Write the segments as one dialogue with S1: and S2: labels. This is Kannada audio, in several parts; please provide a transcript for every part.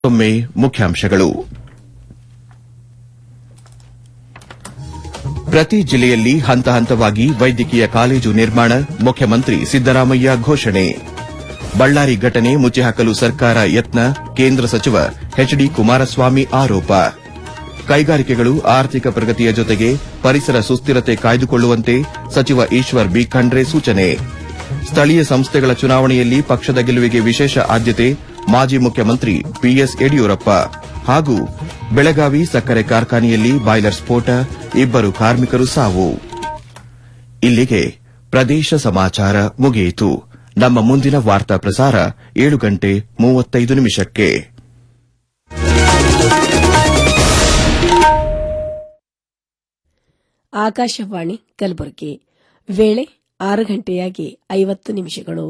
S1: ಮತ್ತೊಮ್ಮೆ ಮುಖ್ಯಾಂಶಗಳು ಪ್ರತಿ ಜಿಲ್ಲೆಯಲ್ಲಿ ಹಂತ ಹಂತವಾಗಿ ವೈದ್ಯಕೀಯ ಕಾಲೇಜು ನಿರ್ಮಾಣ ಮುಖ್ಯಮಂತ್ರಿ ಸಿದ್ದರಾಮಯ್ಯ ಘೋಷಣೆ ಬಳ್ಳಾರಿ ಘಟನೆ ಮುಚ್ಚಿಹಾಕಲು ಸರ್ಕಾರ ಯತ್ನ ಕೇಂದ್ರ ಸಚಿವ ಎಚ್ಡಿ ಕುಮಾರಸ್ವಾಮಿ ಆರೋಪ ಕೈಗಾರಿಕೆಗಳು ಆರ್ಥಿಕ ಪ್ರಗತಿಯ ಜೊತೆಗೆ ಪರಿಸರ ಸುಸ್ಥಿರತೆ ಕಾಯ್ದುಕೊಳ್ಳುವಂತೆ ಸಚಿವ ಈಶ್ವರ್ ಬಿ ಖಂಡ್ರೆ ಸೂಚನೆ ಸ್ಥಳೀಯ ಸಂಸ್ಥೆಗಳ ಚುನಾವಣೆಯಲ್ಲಿ ಪಕ್ಷದ ಗೆಲುವಿಗೆ ವಿಶೇಷ ಆದ್ಯತೆ ಮಾಜಿ ಮುಖ್ಯಮಂತ್ರಿ ಬಿಎಸ್ ಯಡಿಯೂರಪ್ಪ ಹಾಗೂ ಬೆಳಗಾವಿ ಸಕ್ಕರೆ ಕಾರ್ಖಾನೆಯಲ್ಲಿ ಬಾಯ್ಲರ್ ಸ್ಫೋಟ ಇಬ್ಬರು ಕಾರ್ಮಿಕರು ಸಾವು ಇಲ್ಲಿಗೆ ಪ್ರದೇಶ ಸಮಾಚಾರ ಮುಗಿಯಿತು ನಮ್ಮ ಮುಂದಿನ ವಾರ್ತಾ ಪ್ರಸಾರ ಏಳು ಗಂಟೆ ಮೂವತ್ತೈದು ನಿಮಿಷಕ್ಕೆ
S2: ಆಕಾಶವಾಣಿ ಕಲಬುರಗಿ ವೇಳೆ ಆರು ಗಂಟೆಯಾಗಿ ಐವತ್ತು ನಿಮಿಷಗಳು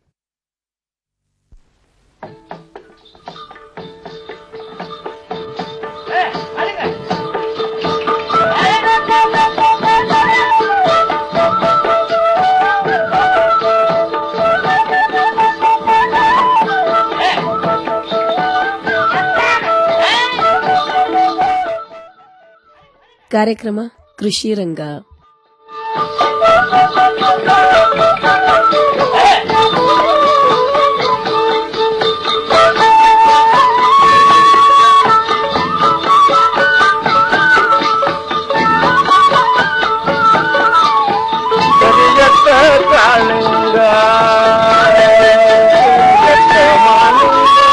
S2: ಕಾರ್ಯಕ್ರಮ ಕೃಷಿ ರಂಗ
S3: ಕರಿಯತ್ತ ಕಾಳಿಂಗ ಕರಿಯತ್ತ ಮಾಲಿಂಗ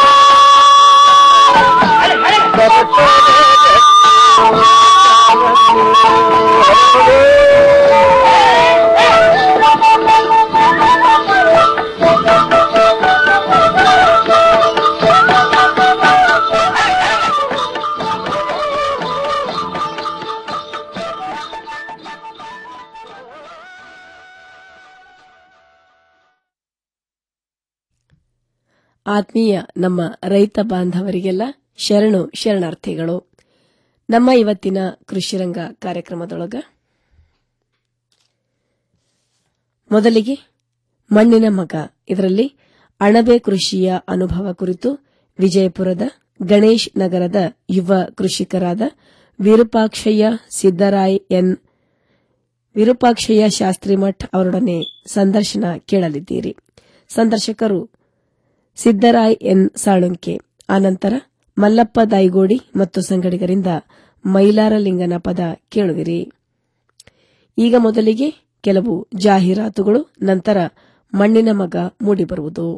S2: ಆತ್ಮೀಯ ನಮ್ಮ ರೈತ ಬಾಂಧವರಿಗೆಲ್ಲ ಶರಣು ಶರಣಾರ್ಥಿಗಳು ನಮ್ಮ ಇವತ್ತಿನ ಕೃಷಿರಂಗ ಕಾರ್ಯಕ್ರಮದೊಳಗ ಮೊದಲಿಗೆ ಮಣ್ಣಿನ ಮಗ ಇದರಲ್ಲಿ ಅಣಬೆ ಕೃಷಿಯ ಅನುಭವ ಕುರಿತು ವಿಜಯಪುರದ ಗಣೇಶ್ ನಗರದ ಯುವ ಕೃಷಿಕರಾದ ವಿರೂಪಾಕ್ಷಯ್ಯ ಸಿದ್ದರಾಯ್ ಎನ್ ವಿರೂಪಾಕ್ಷಯ್ಯ ಶಾಸ್ತ್ರಿಮಠ್ ಅವರೊಡನೆ ಸಂದರ್ಶನ ಕೇಳಲಿದ್ದೀರಿ ಸಂದರ್ಶಕರು ಸಿದ್ದರಾಯ್ ಎನ್ ಸಾಳುಂಕೆ ಆನಂತರ ಮಲ್ಲಪ್ಪ ದೈಗೋಡಿ ಮತ್ತು ಸಂಗಡಿಗರಿಂದ ಮೈಲಾರಲಿಂಗನ ಪದ ಕೇಳುವಿರಿ ಈಗ ಮೊದಲಿಗೆ ಕೆಲವು ಜಾಹೀರಾತುಗಳು ನಂತರ ಮಣ್ಣಿನ ಮಗ ಮೂಡಿಬರುವುದು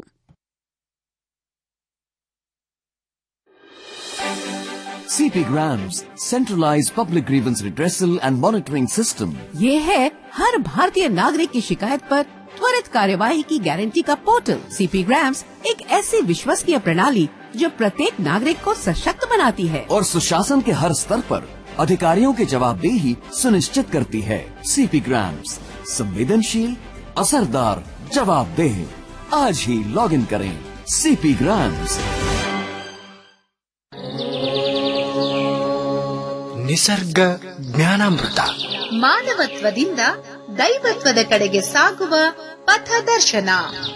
S4: CP Grams, centralized public grievance redressal and monitoring system.
S5: ये है हर भारतीय नागरिक की शिकायत पर त्वरित कार्यवाही की गारंटी का पोर्टल सीपी ग्राम्स एक ऐसी विश्वसनीय प्रणाली जो प्रत्येक नागरिक को सशक्त बनाती है
S4: और सुशासन के हर स्तर पर अधिकारियों की जवाबदेही सुनिश्चित करती है सीपी ग्राम्स संवेदनशील असरदार जवाबदेह आज ही लॉग इन करें सीपी ग्राम्स
S6: ನಿಸರ್ಗ ಜ್ಞಾನಾಮೃತ
S7: ಮಾನವತ್ವದಿಂದ ದೈವತ್ವದ ಕಡೆಗೆ ಸಾಗುವ ಪಥದರ್ಶನ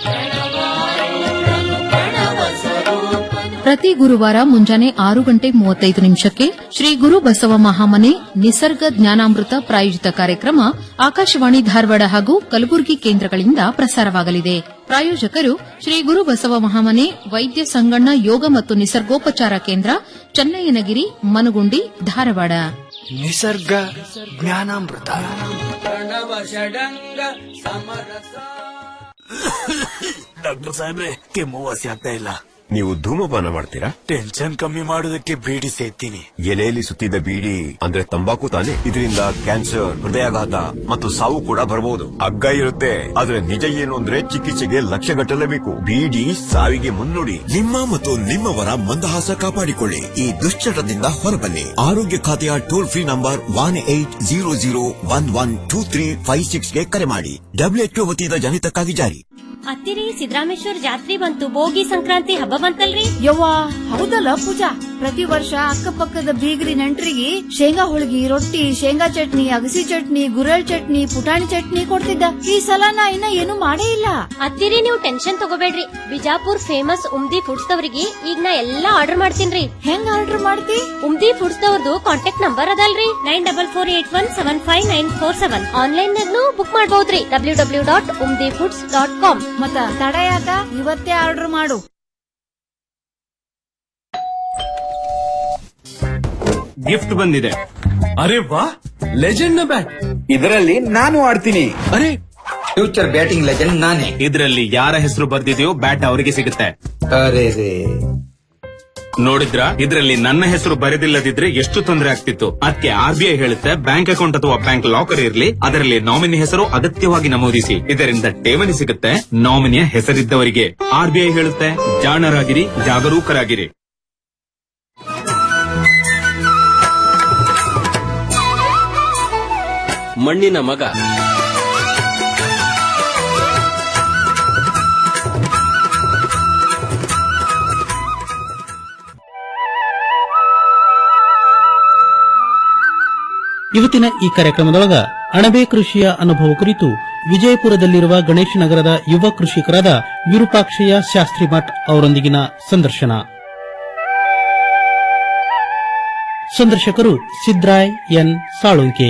S8: ಪ್ರತಿ ಗುರುವಾರ ಮುಂಜಾನೆ ಆರು ಗಂಟೆ ಮೂವತ್ತೈದು ನಿಮಿಷಕ್ಕೆ ಶ್ರೀ ಗುರು ಬಸವ ಮಹಾಮನೆ ನಿಸರ್ಗ ಜ್ಞಾನಾಮೃತ ಪ್ರಾಯೋಜಿತ ಕಾರ್ಯಕ್ರಮ ಆಕಾಶವಾಣಿ ಧಾರವಾಡ ಹಾಗೂ ಕಲಬುರಗಿ ಕೇಂದ್ರಗಳಿಂದ ಪ್ರಸಾರವಾಗಲಿದೆ ಪ್ರಾಯೋಜಕರು ಶ್ರೀ ಗುರು ಬಸವ ಮಹಾಮನೆ ವೈದ್ಯ ಸಂಗಣ್ಣ ಯೋಗ ಮತ್ತು ನಿಸರ್ಗೋಪಚಾರ ಕೇಂದ್ರ ಚನ್ನಯ್ಯನಗಿರಿ ಮನಗುಂಡಿ ಧಾರವಾಡ
S6: ನಿಸರ್ಗ ಜ್ಞಾನಾಮೃತ ಡಾಕ್ಟರ್ ಸಾಹೇಬ್ರೆ ಕೆಮ್ಮು ವಾಸಿ ಆಗ್ತಾ ಇಲ್ಲ
S9: ನೀವು ಧೂಮಪಾನ ಮಾಡ್ತೀರಾ
S6: ಟೆನ್ಷನ್ ಕಮ್ಮಿ ಮಾಡೋದಕ್ಕೆ ಬೀಡಿ ಸೇತೀನಿ
S9: ಎಲೆಯಲ್ಲಿ ಸುತ್ತಿದ ಬೀಡಿ ಅಂದ್ರೆ ತಂಬಾಕು ತಾನೆ ಇದರಿಂದ ಕ್ಯಾನ್ಸರ್ ಹೃದಯಾಘಾತ ಮತ್ತು ಸಾವು ಕೂಡ ಬರಬಹುದು ಹಗ್ಗ ಇರುತ್ತೆ ಆದ್ರೆ ನಿಜ ಏನು ಅಂದ್ರೆ ಚಿಕಿತ್ಸೆಗೆ ಲಕ್ಷ ಗಟ್ಟಲೇಬೇಕು ಬೀಡಿ ಸಾವಿಗೆ ಮುನ್ನುಡಿ
S10: ನಿಮ್ಮ ಮತ್ತು ನಿಮ್ಮವರ ಮಂದಹಾಸ ಕಾಪಾಡಿಕೊಳ್ಳಿ ಈ ದುಶ್ಚಟದಿಂದ ಹೊರಬನ್ನಿ ಆರೋಗ್ಯ ಖಾತೆಯ toll free number one eight zero zero one one two three five six ಗೆ ಕರೆ ಮಾಡಿ ಡಬ್ಲ್ಯೂಎಚ್ಒ ವತಿಯಿಂದ ಜನಿತಕ್ಕಾಗಿ ಜಾರಿ
S11: ಅತ್ತಿರಿ ಸಿದ್ದರಾಮೇಶ್ವರ ಜಾತ್ರೆ ಬಂತು ಭೋಗಿ ಸಂಕ್ರಾಂತಿ ಹಬ್ಬ ಬಂತಲ್ರಿ
S5: ಯವ್ವಾ ಹೌದಲ್ಲ ಪೂಜಾ
S11: ಪ್ರತಿ ವರ್ಷ ಅಕ್ಕಪಕ್ಕದ ಬೀಗರಿ ನೆಂಟ್ರಿಗೆ ಶೇಂಗಾ ಹೋಳಿಗೆ ರೊಟ್ಟಿ ಶೇಂಗಾ ಚಟ್ನಿ ಅಗಸಿ ಚಟ್ನಿ ಗುರೆಳ್ ಚಟ್ನಿ ಪುಟಾಣಿ ಚಟ್ನಿ ಕೊಡ್ತಿದ್ದ ಈ ಸಲ ನಾ ಇನ್ನ ಏನು ಮಾಡೇ ಇಲ್ಲ
S12: ಅತ್ತಿರಿ ನೀವು ಟೆನ್ಷನ್ ತಗೋಬೇಡ್ರಿ ಬಿಜಾಪುರ್ ಫೇಮಸ್ ಉಮ್ದಿ ಫುಡ್ಸ್ ದವರಿಗೆ ಈಗ ನಾ ಎಲ್ಲಾ ಆರ್ಡರ್ ಮಾಡ್ತೀನ್ರಿ
S11: ಹೆಂಗ್ ಆರ್ಡರ್ ಮಾಡ್ತಿ
S12: ಉಮ್ದಿ ಫುಡ್ಸ್ ದವ್ರದ್ದು ಕಾಂಟ್ಯಾಕ್ಟ್ ನಂಬರ್ ಅದಲ್ರಿ nine double four eight one seven five nine four seven online ನಾಗ್ನು ಬುಕ್ ಮಾಡಬಹುದ್ರಿ W W dot Umdi foods dot com
S11: ಮತ್ತ ತಡ ಯಾಕ ಇವತ್ತೇ ಆರ್ಡರ್ ಮಾಡು
S13: ಗಿಫ್ಟ್ ಬಂದಿದೆ ಅರೆ ವಾ ಲೆಜೆಂಡ್ ನ ಬ್ಯಾಟ್
S14: ಇದರಲ್ಲಿ ನಾನು ಆಡ್ತೀನಿ
S13: ಅರೆ
S14: ಫ್ಯೂಚರ್ ಬ್ಯಾಟಿಂಗ್ ಲೆಜೆಂಡ್ ನಾನೇ
S13: ಇದರಲ್ಲಿ ಯಾರ ಹೆಸರು ಬರ್ದಿದೆಯೋ ಬ್ಯಾಟ್ ಅವರಿಗೆ ಸಿಗುತ್ತೆ
S14: ಅರೆ ರೇ
S13: ನೋಡಿದ್ರ ಇದರಲ್ಲಿ ನನ್ನ ಹೆಸರು ಬರೆದಿಲ್ಲದಿದ್ರೆ ಎಷ್ಟು ತೊಂದರೆ ಆಗ್ತಿತ್ತು ಅದಕ್ಕೆ ಆರ್ ಬಿ ಐ ಹೇಳುತ್ತೆ ಬ್ಯಾಂಕ್ ಅಕೌಂಟ್ ಅಥವಾ ಬ್ಯಾಂಕ್ ಲಾಕರ್ ಇರಲಿ ಅದರಲ್ಲಿ ನಾಮಿನಿ ಹೆಸರು ಅಗತ್ಯವಾಗಿ ನಮೂದಿಸಿ ಇದರಿಂದ ಠೇವಣಿ ಸಿಗುತ್ತೆ ನಾಮಿನಿಯ ಹೆಸರಿದ್ದವರಿಗೆ ಆರ್ ಬಿ ಐ ಹೇಳುತ್ತೆ ಜಾಣರಾಗಿರಿ ಜಾಗರೂಕರಾಗಿರಿ
S15: ಮಣ್ಣಿನ ಮಗ
S16: ಇವತ್ತಿನ ಈ ಕಾರ್ಯಕ್ರಮದೊಳಗ ಅಣಬೆ ಕೃಷಿಯ ಅನುಭವ ಕುರಿತು ವಿಜಯಪುರದಲ್ಲಿರುವ ಗಣೇಶ ನಗರದ ಯುವ ಕೃಷಿಕರಾದ ವಿರೂಪಾಕ್ಷಯ್ಯ ಶಾಸ್ತ್ರಿ ಮಠ್ ಅವರೊಂದಿಗಿನ ಸಂದರ್ಶನ ಸಂದರ್ಶಕರು ಸಿದ್ರಾಯ್ ಎನ್ ಸಾಳುಂಕೆ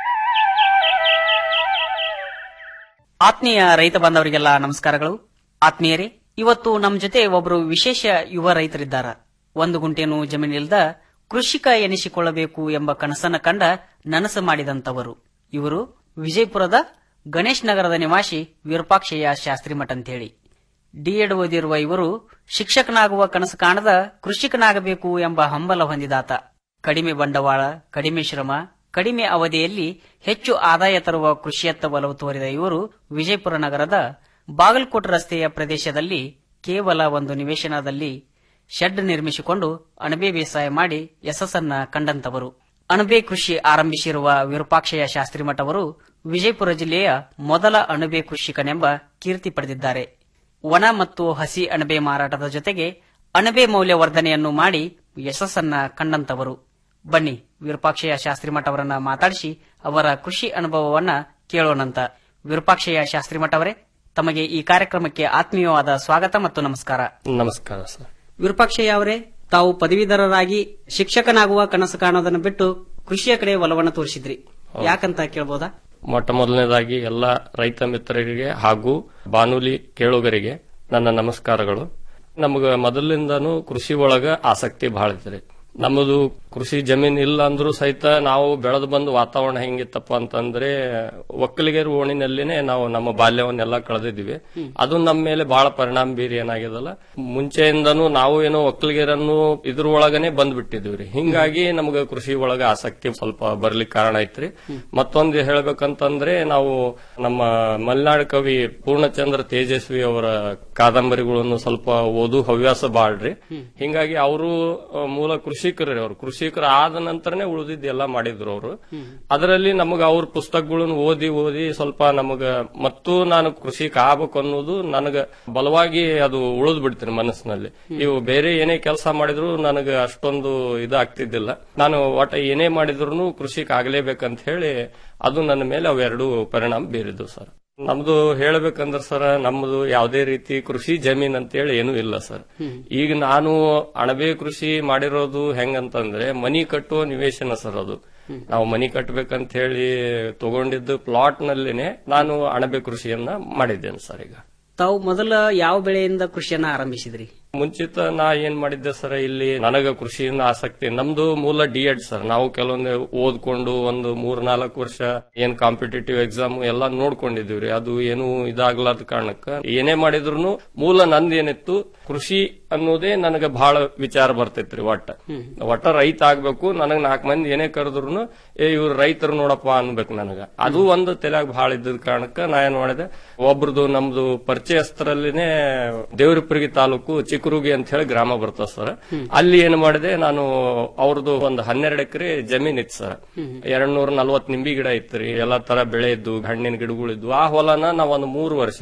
S17: ಆತ್ಮೀಯ ರೈತ ಬಾಂಧವರಿಗೆಲ್ಲ ನಮಸ್ಕಾರಗಳು ಆತ್ಮೀಯರೇ ಇವತ್ತು ನಮ್ಮ ಜೊತೆ ಒಬ್ಬರು ವಿಶೇಷ ಯುವ ರೈತರಿದ್ದಾರ ಒಂದು ಗುಂಟೆನೂ ಜಮೀನಿಲ್ದ ಕೃಷಿಕ ಎನಿಸಿಕೊಳ್ಳಬೇಕು ಎಂಬ ಕನಸನ್ನ ಕಂಡ ನನಸು ಮಾಡಿದಂತವರು ಇವರು ವಿಜಯಪುರದ ಗಣೇಶ್ ನಗರದ ನಿವಾಸಿ ವಿರೂಪಾಕ್ಷಯ್ಯ ಶಾಸ್ತ್ರಿ ಮಠ ಅಂತೇಳಿ ಡಿಎಡ್ ಓದಿರುವ ಇವರು ಶಿಕ್ಷಕನಾಗುವ ಕನಸು ಕಾಣದ ಕೃಷಿಕನಾಗಬೇಕು ಎಂಬ ಹಂಬಲ ಹೊಂದಿದಾತ ಕಡಿಮೆ ಬಂಡವಾಳ ಕಡಿಮೆ ಶ್ರಮ ಕಡಿಮೆ ಅವಧಿಯಲ್ಲಿ ಹೆಚ್ಚು ಆದಾಯ ತರುವ ಕೃಷಿಯತ್ತ ಒಲವು ತೋರಿದ ಇವರು ವಿಜಯಪುರ ನಗರದ ಬಾಗಲಕೋಟೆ ರಸ್ತೆಯ ಪ್ರದೇಶದಲ್ಲಿ ಕೇವಲ ಒಂದು ನಿವೇಶನದಲ್ಲಿ ಶೆಡ್ ನಿರ್ಮಿಸಿಕೊಂಡು ಅಣಬೆ ಬೇಸಾಯ ಮಾಡಿ ಯಶಸ್ಸನ್ನ ಕಂಡಂತವರು ಅಣಬೆ ಕೃಷಿ ಆರಂಭಿಸಿರುವ ವಿರೂಪಾಕ್ಷಯ್ಯ ಶಾಸ್ತ್ರಿ ಮಠ ಅವರು ವಿಜಯಪುರ ಜಿಲ್ಲೆಯ ಮೊದಲ ಅಣಬೆ ಕೃಷಿಕನೆಂಬ ಕೀರ್ತಿ ಪಡೆದಿದ್ದಾರೆ ಒಣ ಮತ್ತು ಹಸಿ ಅಣಬೆ ಮಾರಾಟದ ಜೊತೆಗೆ ಅಣಬೆ ಮೌಲ್ಯವರ್ಧನೆಯನ್ನು ಮಾಡಿ ಯಶಸ್ಸನ್ನ ಕಂಡಂತವರು ಬನ್ನಿ ವಿರೂಪಾಕ್ಷಯ್ಯ ಶಾಸ್ತ್ರಿ ಮಠ ಅವರನ್ನ ಮಾತಾಡಿಸಿ ಅವರ ಕೃಷಿ ಅನುಭವವನ್ನ ಕೇಳೋಣಂತ ವಿರೂಪಾಕ್ಷಯ್ಯ ಶಾಸ್ತ್ರಿ ಮಠ ಅವರೇ ತಮಗೆ ಈ ಕಾರ್ಯಕ್ರಮಕ್ಕೆ ಆತ್ಮೀಯವಾದ ಸ್ವಾಗತ ಮತ್ತು ನಮಸ್ಕಾರ
S15: ನಮಸ್ಕಾರ ಸರ್
S17: ವಿರೂಪಾಕ್ಷಯ್ಯ ಅವರೇ ತಾವು ಪದವೀಧರರಾಗಿ ಶಿಕ್ಷಕನಾಗುವ ಕನಸು ಕಾಣೋದನ್ನು ಬಿಟ್ಟು ಕೃಷಿಯ ಕಡೆ ಒಲವನ್ನು ತೋರಿಸಿದ್ರಿ ಯಾಕಂತ ಕೇಳಬಹುದಾ
S15: ಮೊಟ್ಟ ಮೊದಲನೇದಾಗಿ ಎಲ್ಲ ರೈತ ಮಿತ್ರರಿಗೆ ಹಾಗೂ ಬಾನುಲಿ ಕೇಳುಗರಿಗೆ ನನ್ನ ನಮಸ್ಕಾರಗಳು ನಮಗ ಮೊದಲಿಂದಾನು ಕೃಷಿ ಒಳಗ ಆಸಕ್ತಿ ಬಹಳ ಐತ್ರಿ ನಮ್ಮದು ಕೃಷಿ ಜಮೀನ್ ಇಲ್ಲ ಅಂದ್ರೂ ಸಹಿತ ನಾವು ಬೆಳೆದು ಬಂದ ವಾತಾವರಣ ಹೆಂಗಿತ್ತಪ್ಪ ಅಂತಂದ್ರೆ ಒಕ್ಕಲಿಗರ ಓಣಿನಲ್ಲಿನೇ ನಾವು ನಮ್ಮ ಬಾಲ್ಯವನ್ನೆಲ್ಲ ಕಳೆದಿದ್ವಿ ಅದು ನಮ್ಮ ಮೇಲೆ ಬಹಳ ಪರಿಣಾಮ ಬೀರಿ ಏನಾಗಿದಲ್ಲ ಮುಂಚೆಯಿಂದನೂ ನಾವು ಏನೋ ಒಕ್ಕಲಿಗರನ್ನು ಇದ್ರ ಒಳಗನೆ ಬಂದ್ಬಿಟ್ಟಿದ್ವಿ ಹಿಂಗಾಗಿ ನಮ್ಗ ಕೃಷಿ ಒಳಗ ಆಸಕ್ತಿ ಸ್ವಲ್ಪ ಬರ್ಲಿಕ್ಕೆ ಕಾರಣ ಐತ್ರಿ ಮತ್ತೊಂದು ಹೇಳ್ಬೇಕಂತಂದ್ರೆ ನಾವು ನಮ್ಮ ಮಲೆನಾಡು ಕವಿ ಪೂರ್ಣಚಂದ್ರ ತೇಜಸ್ವಿ ಅವರ ಕಾದಂಬರಿಗಳನ್ನು ಸ್ವಲ್ಪ ಓದು ಹವ್ಯಾಸ ಬಾಳ್ರಿ ಹಿಂಗಾಗಿ ಅವರು ಮೂಲ ಕೃಷಿಕರೇ ಅವರು ಕೃಷಿಕರ ಆದ ನಂತರನೇ ಉಳಿದಿದ್ದೆಲ್ಲ ಮಾಡಿದ್ರು ಅವರು ಅದರಲ್ಲಿ ನಮಗ ಅವ್ರ ಪುಸ್ತಕಗಳನ್ನು ಓದಿ ಓದಿ ಸ್ವಲ್ಪ ನಮಗ ಮತ್ತು ನಾನು ಕೃಷಿಕ ಆಗ್ಬೇಕು ಅನ್ನೋದು ನನಗ ಬಲವಾಗಿ ಅದು ಉಳಿದ್ ಬಿಡ್ತೀನಿ ಮನಸ್ಸಿನಲ್ಲಿ ಇವು ಬೇರೆ ಏನೇ ಕೆಲಸ ಮಾಡಿದ್ರು ನನಗ ಅಷ್ಟೊಂದು ಇದಾಗ್ತಿದ್ದಿಲ್ಲ ನಾನು ಒಟ್ಟ ಏನೇ ಮಾಡಿದ್ರು ಕೃಷಿಕ ಆಗ್ಲೇಬೇಕಂತ ಹೇಳಿ ಅದು ನನ್ನ ಮೇಲೆ ಅವೆರಡು ಪರಿಣಾಮ ಬೀರಿದ್ದು ಸರ್ ನಮ್ದು ಹೇಳ್ಬೇಕಂದ್ರ ಸರ್ ನಮ್ದು ಯಾವುದೇ ರೀತಿ ಕೃಷಿ ಜಮೀನ್ ಅಂತೇಳಿ ಏನೂ ಇಲ್ಲ ಸರ್ ಈಗ ನಾನು ಅಣಬೆ ಕೃಷಿ ಮಾಡಿರೋದು ಹೆಂಗಂತಂದ್ರೆ ಮನಿ ಕಟ್ಟುವ ನಿವೇಶನ ಸರ್ ಅದು ನಾವು ಮನಿ ಕಟ್ಟಬೇಕಂತ ಹೇಳಿ ತಗೊಂಡಿದ್ದು ಪ್ಲಾಟ್ ನಲ್ಲಿನೇ ನಾನು ಅಣಬೆ ಕೃಷಿಯನ್ನ ಮಾಡಿದ್ದೇನೆ ಸರ್ ಈಗ
S17: ತಾವು ಮೊದಲ ಯಾವ ಬೆಳೆಯಿಂದ ಕೃಷಿಯನ್ನ ಆರಂಭಿಸಿದ್ರಿ
S15: ಮುಂಚಿತ ನಾ ಏನ್ ಮಾಡಿದ್ದೆ ಸರ್ ಇಲ್ಲಿ ನನಗ ಕೃಷಿಯಿಂದ ಆಸಕ್ತಿ ನಮ್ದು ಮೂಲ ಡಿ ಎಡ್ ಸರ್ ನಾವು ಕೆಲವೊಂದು ಓದ್ಕೊಂಡು ಒಂದು ಮೂರ್ ನಾಲ್ಕು ವರ್ಷ ಏನ್ ಕಾಂಪಿಟೇಟಿವ್ ಎಕ್ಸಾಮ್ ಎಲ್ಲ ನೋಡ್ಕೊಂಡಿದೀವ್ರಿ ಅದು ಏನು ಇದಾಗ್ಲಾರ್ದ ಕಾರಣಕ್ಕ ಏನೇ ಮಾಡಿದ್ರು ಮೂಲ ನಂದ್ ಏನಿತ್ತು ಕೃಷಿ ಅನ್ನೋದೇ ನನಗ ಬಹಳ ವಿಚಾರ ಬರ್ತೈತ್ರಿ ಒಟ್ಟ ಒಟ್ಟ ರೈತ ಆಗ್ಬೇಕು ನನಗ್ ನಾಲ್ಕು ಮಂದಿ ಏನೇ ಕರೆದ್ರು ಏ ಇವ್ರು ರೈತರು ನೋಡಪ್ಪ ಅನ್ಬೇಕು ನನಗ ಅದು ಒಂದು ತಲೆಯಾಗ ಬಹಳ ಇದ್ದದ ಕಾರಣಕ್ಕ ನಾ ಏನ್ ಮಾಡಿದೆ ಒಬ್ರದು ನಮ್ದು ಪರಿಚಯಸ್ಥರಲ್ಲಿನೇ ದೇವರಿಪುರಗಿ ತಾಲೂಕು ಚಿಕ್ಕರುಗಿ ಅಂತ ಹೇಳಿ ಗ್ರಾಮ ಬರ್ತದ ಸರ್ ಅಲ್ಲಿ ಏನ್ ಮಾಡಿದೆ ನಾನು ಅವ್ರದ್ದು ಒಂದು ಹನ್ನೆರಡು ಎಕರೆ ಜಮೀನ್ ಇತ್ತು ಸರ್ ಎರಡ್ ನೂರ ನಲ್ವತ್ ನಿಂಬಿ ಗಿಡ ಇತ್ತು ರೀ ಎಲ್ಲಾ ತರ ಬೆಳೆ ಇದ್ದು ಹಣ್ಣಿನ ಗಿಡಗಳಿದ್ವು ಆ ಹೊಲನ ನಾವ್ ಒಂದು ಮೂರು ವರ್ಷ